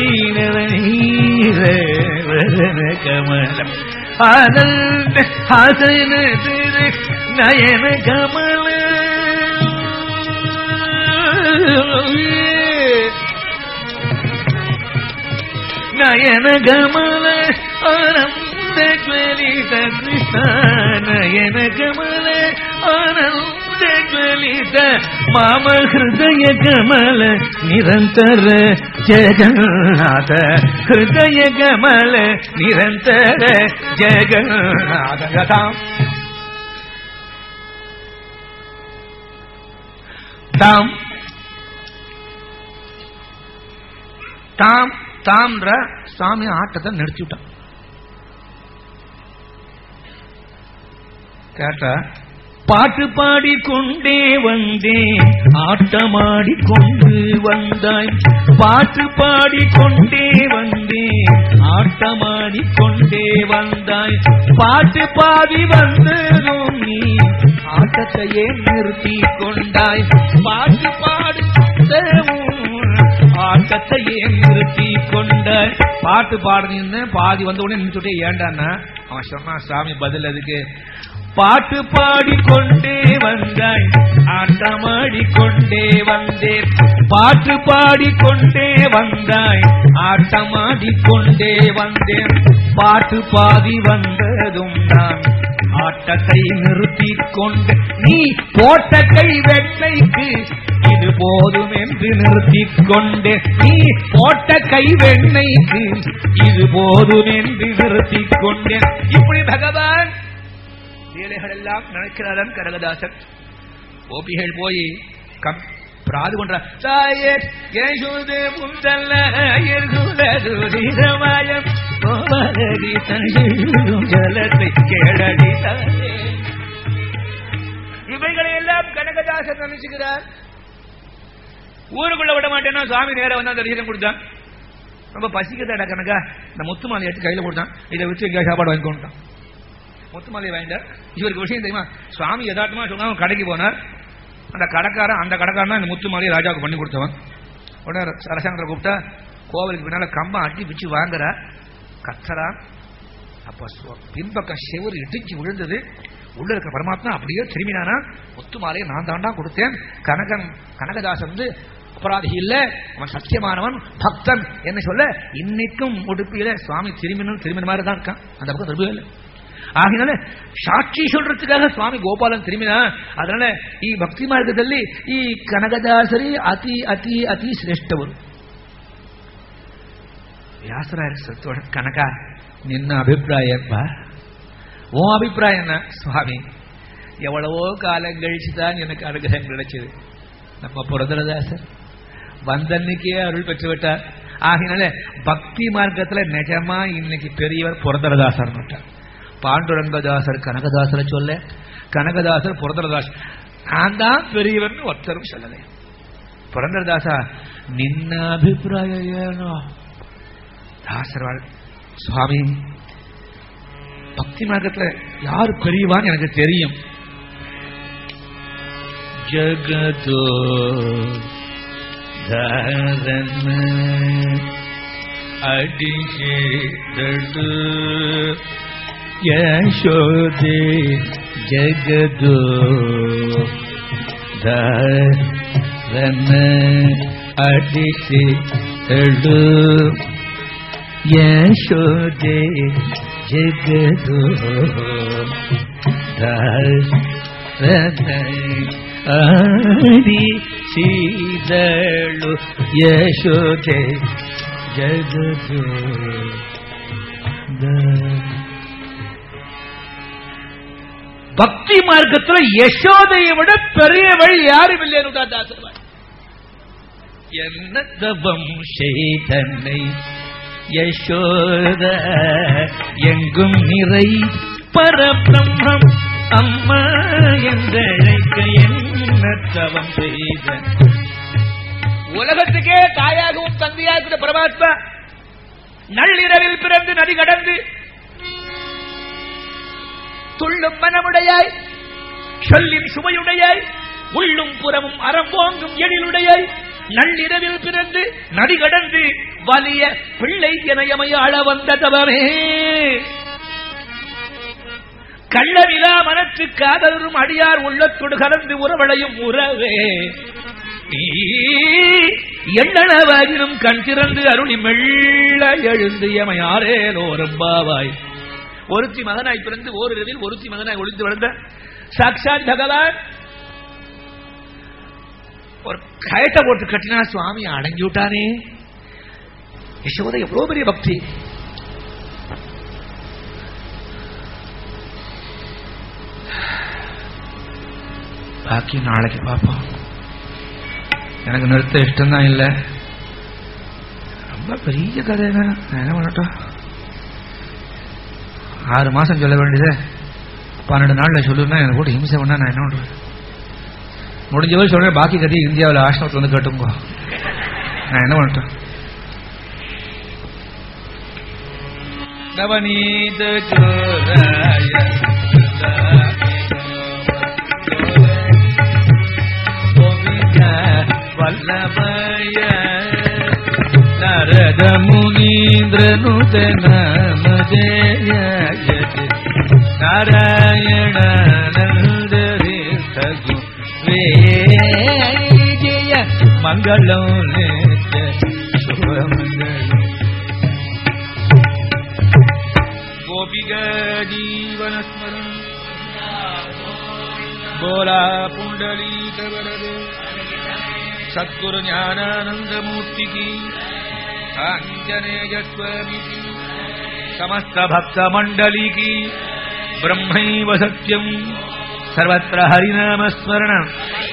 A: வதன கமலம் ஆனந்த ஹசன திரு நயன கமல நயன கமல ஆனந்த ஜுவலித கிருஷ்ண நயன கமல ஆனந்த ஜுவலித மாம ஹிருதய கமல நிரந்தர ஜெகநாத ஹிருதய கமல நிரந்தர ஜெகநாத கதாம் தாம் தாம் தாம்ன்ற சுவாமி ஆட்டத்தை நிறுத்திவிட்டான் கேட்டா பாட்டு பாடிக்கொண்டே வந்தேன் ஆட்டமாடிக்கொண்டு வந்தாய் பாட்டு பாடிக்கொண்டே வந்தேன் ஆட்டமாடிக்கொண்டே வந்தாய் பாட்டு பாடி வந்ததும் நீ ஆட்டத்தையே நிறுத்தி கொண்டாய் பாட்டு பாடு ஆட்டத்தையே நிறுத்தி கொண்டாய் பாட்டு பாடுறீன்னு பாதி வந்த உடனே நின்றுட்டே ஏண்டான்னா அவன் சொன்னான் சாமி பதில் அதுக்கு பாட்டு பாடிக்கொண்டே வந்தாய் ஆட்டமாடிக்கொண்டே வந்தேன் பாட்டு பாடிக்கொண்டே வந்தாய் ஆட்டமாடிக்கொண்டே வந்தேன் பாட்டு பாதி வந்ததும் நான் ஆட்டத்தை நிறுத்தி கொண்டு நீ போட்ட கை வெண்ணைக்கு இது போதும் என்று நிறுத்தி கொண்டு நீ போட்ட கை வெண்ணைக்கு இது போதும் என்று நிறுத்தி கொண்டேன் இப்படி பகவான் வேலைகள் எல்லாம் நினைக்கிறாரன் கனகதாசன் ஓபிகள் போய் கம் பிராது கொண்ட தாயே யேசுதே முந்தல்ல எர்குலதுரிதமாயம் கோவலடி தழும் ஜலத்தை கேளடி தாயே இவைகளை எல்லாம் கனகதாசன் நினைச்சுக்கிறார் ஊருக்குள்ள விட மாட்டேன்னா சுவாமி நேரம் வந்து அந்த தரிசனம் கொடுத்தான் ரொம்ப பசிக்குதாடா கணக்கா இந்த முத்து மாலை எடுத்து கையில கொடுத்தான் இதை வச்சு எங்கேயா சாப்பாடு வாங்கி கொண்டுட்டான் முத்து மாலை வாங்கிட்டார் இவருக்கு விஷயம் தெரியுமா சுவாமி யதார்த்தமா சொன்னா கடைக்கு போனார் அந்த கடைக்காரன் அந்த கடைக்காரன் தான் இந்த முத்து மாலையை ராஜாவுக்கு பண்ணி கொடுத்தவன் உடனே சரசங்கரை கூப்பிட்டா கோவிலுக்கு பின்னால கம்பம் அட்டி பிச்சு வாங்குறா கத்துறா அப்ப சு- பின்பக்கம் செவுரு இடிச்சு விழுந்தது உள்ள இருக்கிற பரமாத்மா அப்படியே திரும்பினானா முத்து மாலையை நான் தாண்டா கொடுத்தேன் கனகன் கனகதாசன் வந்து அபராதி இல்ல அவன் சத்தியமானவன் பக்தன் என்ன சொல்ல இன்னைக்கும் உடுப்பியில சுவாமி திரும்பினும் திரும்பின மாதிரி தான் இருக்கான் அந்த பக்கம் திரும்பவே இல்லை ஆகினால சாட்சி சொல்றதுக்காக சுவாமி ಗೋಪಾಲನ್ திரும்பினா அதனால ಈ ಭಕ್ತಿ ಮಾರ್ಗದಲ್ಲಿ ಈ ಕನಕದಾಸರಿ ಅತಿ ಅತಿ ಅತಿ ಶ್ರೇಷ್ಠವರು ವ್ಯಾಸರಾಯರ ಸತ್ತೋಡ ಕನಕ ನಿನ್ನ ಅಭಿಪ್ರಾಯಪ್ಪ ஓ அபிப்பிராயம் என்ன சுவாமி எவ்வளவோ காலம் கழிச்சு தான் எனக்கு அனுகிரகம் கிடைச்சது நம்ம புரதரதாசர் வந்தன்னைக்கே அருள் பெற்று விட்டார் ஆகினால பக்தி மார்க்கத்துல நிஜமா இன்னைக்கு பெரியவர் புரதரதாசர் விட்டார் பாண்டுரங்கதாசர் கனகதாசரை சொல்ல கனகதாசர் புரதரதாசர் நான் தான் பெரியவர்னு ஒருத்தரும் சொல்லலை புரந்தரதாசா ನಿನ್ನ ಅಭಿಪ್ರಾಯ ಏನು தாசர்வாள் சுவாமி பக்தி மார்க்கத்துல யாரு பெரியவான்னு எனக்கு தெரியும் ஜகதோ ಧಾರನ ಅಡಿಸಿದಳು ಯಶೋದೆ ಜಗದೋ ಧಾರನ ಅಡಿಸಿದಳು ಯಶೋದೆ ಜಗದೋ ಧಾರನ ಆಡಿ ಸೀದಳು ಯಶೋದೆ ಜಗದು பக்தி மார்க்கத்துல யசோதையை விட பெரியவள் யாரும் இல்லைன்னு தாசர்வாள் என்ன தவம் செய்தன்னை யசோத எங்கும் நிறை பரபிரம்மம் அம்மா என்றழைக்க என்ன தவம் செய்த உலகத்துக்கே தாயாகவும் தந்தையாக இருக்கிற பரமாத்மா நள்ளிரவில் பிறந்து நதி கடந்து துள்ளும் மனமுடையாய் சொல்லின் சுவையுடையாய் உள்ளும் புறமும் அறம்போங்கும் எழிலுடையாய் நள்ளிரவில் பிறந்து நதி கடந்து வலிய பிள்ளை இணையமையாள வந்த தவமே கள்ளவிலா மனத்து காதலரும் அடியார் உள்ளத்தோடு கலந்து உறவளையும் உறவே நீ எண்ணளவாகினும் கண் திறந்து அருளி மெல்ல எழுந்து எமையாரேலோரும் பாவாய் ஒருத்தி மகனாய் பிறந்து ஓரிரவில் ஒருத்தி மகனாய் ஒளிந்து வளர்ந்த சாட்சாத் பகவான் ஒரு கயத்தை போட்டு கட்டினா சுவாமி அடங்கி விட்டானே யசோதை எவ்வளவு பெரிய பக்தி பாக்கி நாளைக்கு பார்ப்போம் எனக்கு நிறுத்த இஷ்டம்தான் இல்லை ரொம்ப பெரிய கதை நான் என்ன பண்ணட்டும் ஆறு மாசம் சொல்ல வேண்டியது பன்னெண்டு நாள்ல சொல்லுன்னா எனக்கு கூட ஹிம்சை பண்ணா நான் என்ன பண்றது முடிஞ்சவரை சொல்றேன் பாக்கி கதையை இந்தியாவில் ஆசிரமத்தில் வந்து கேட்டுங்கோ நான் என்ன பண்ணட்டும் நவநீத சோராய வல்லமய நரத முனீந்திரனுத நம ஜய நாராயண நந்தரி சகு ஜய மங்களம் நித்ய சுபமங்களம் गोपिक जीवन स्मरण बोला पुंडली कवरदे सद्गुरु ज्ञानानंद मूर्ति की आंजनेय स्वामी की समस्त भक्त मंडली की ब्रह्मैव सत्यम सर्वत्र हरिनाम स्मरण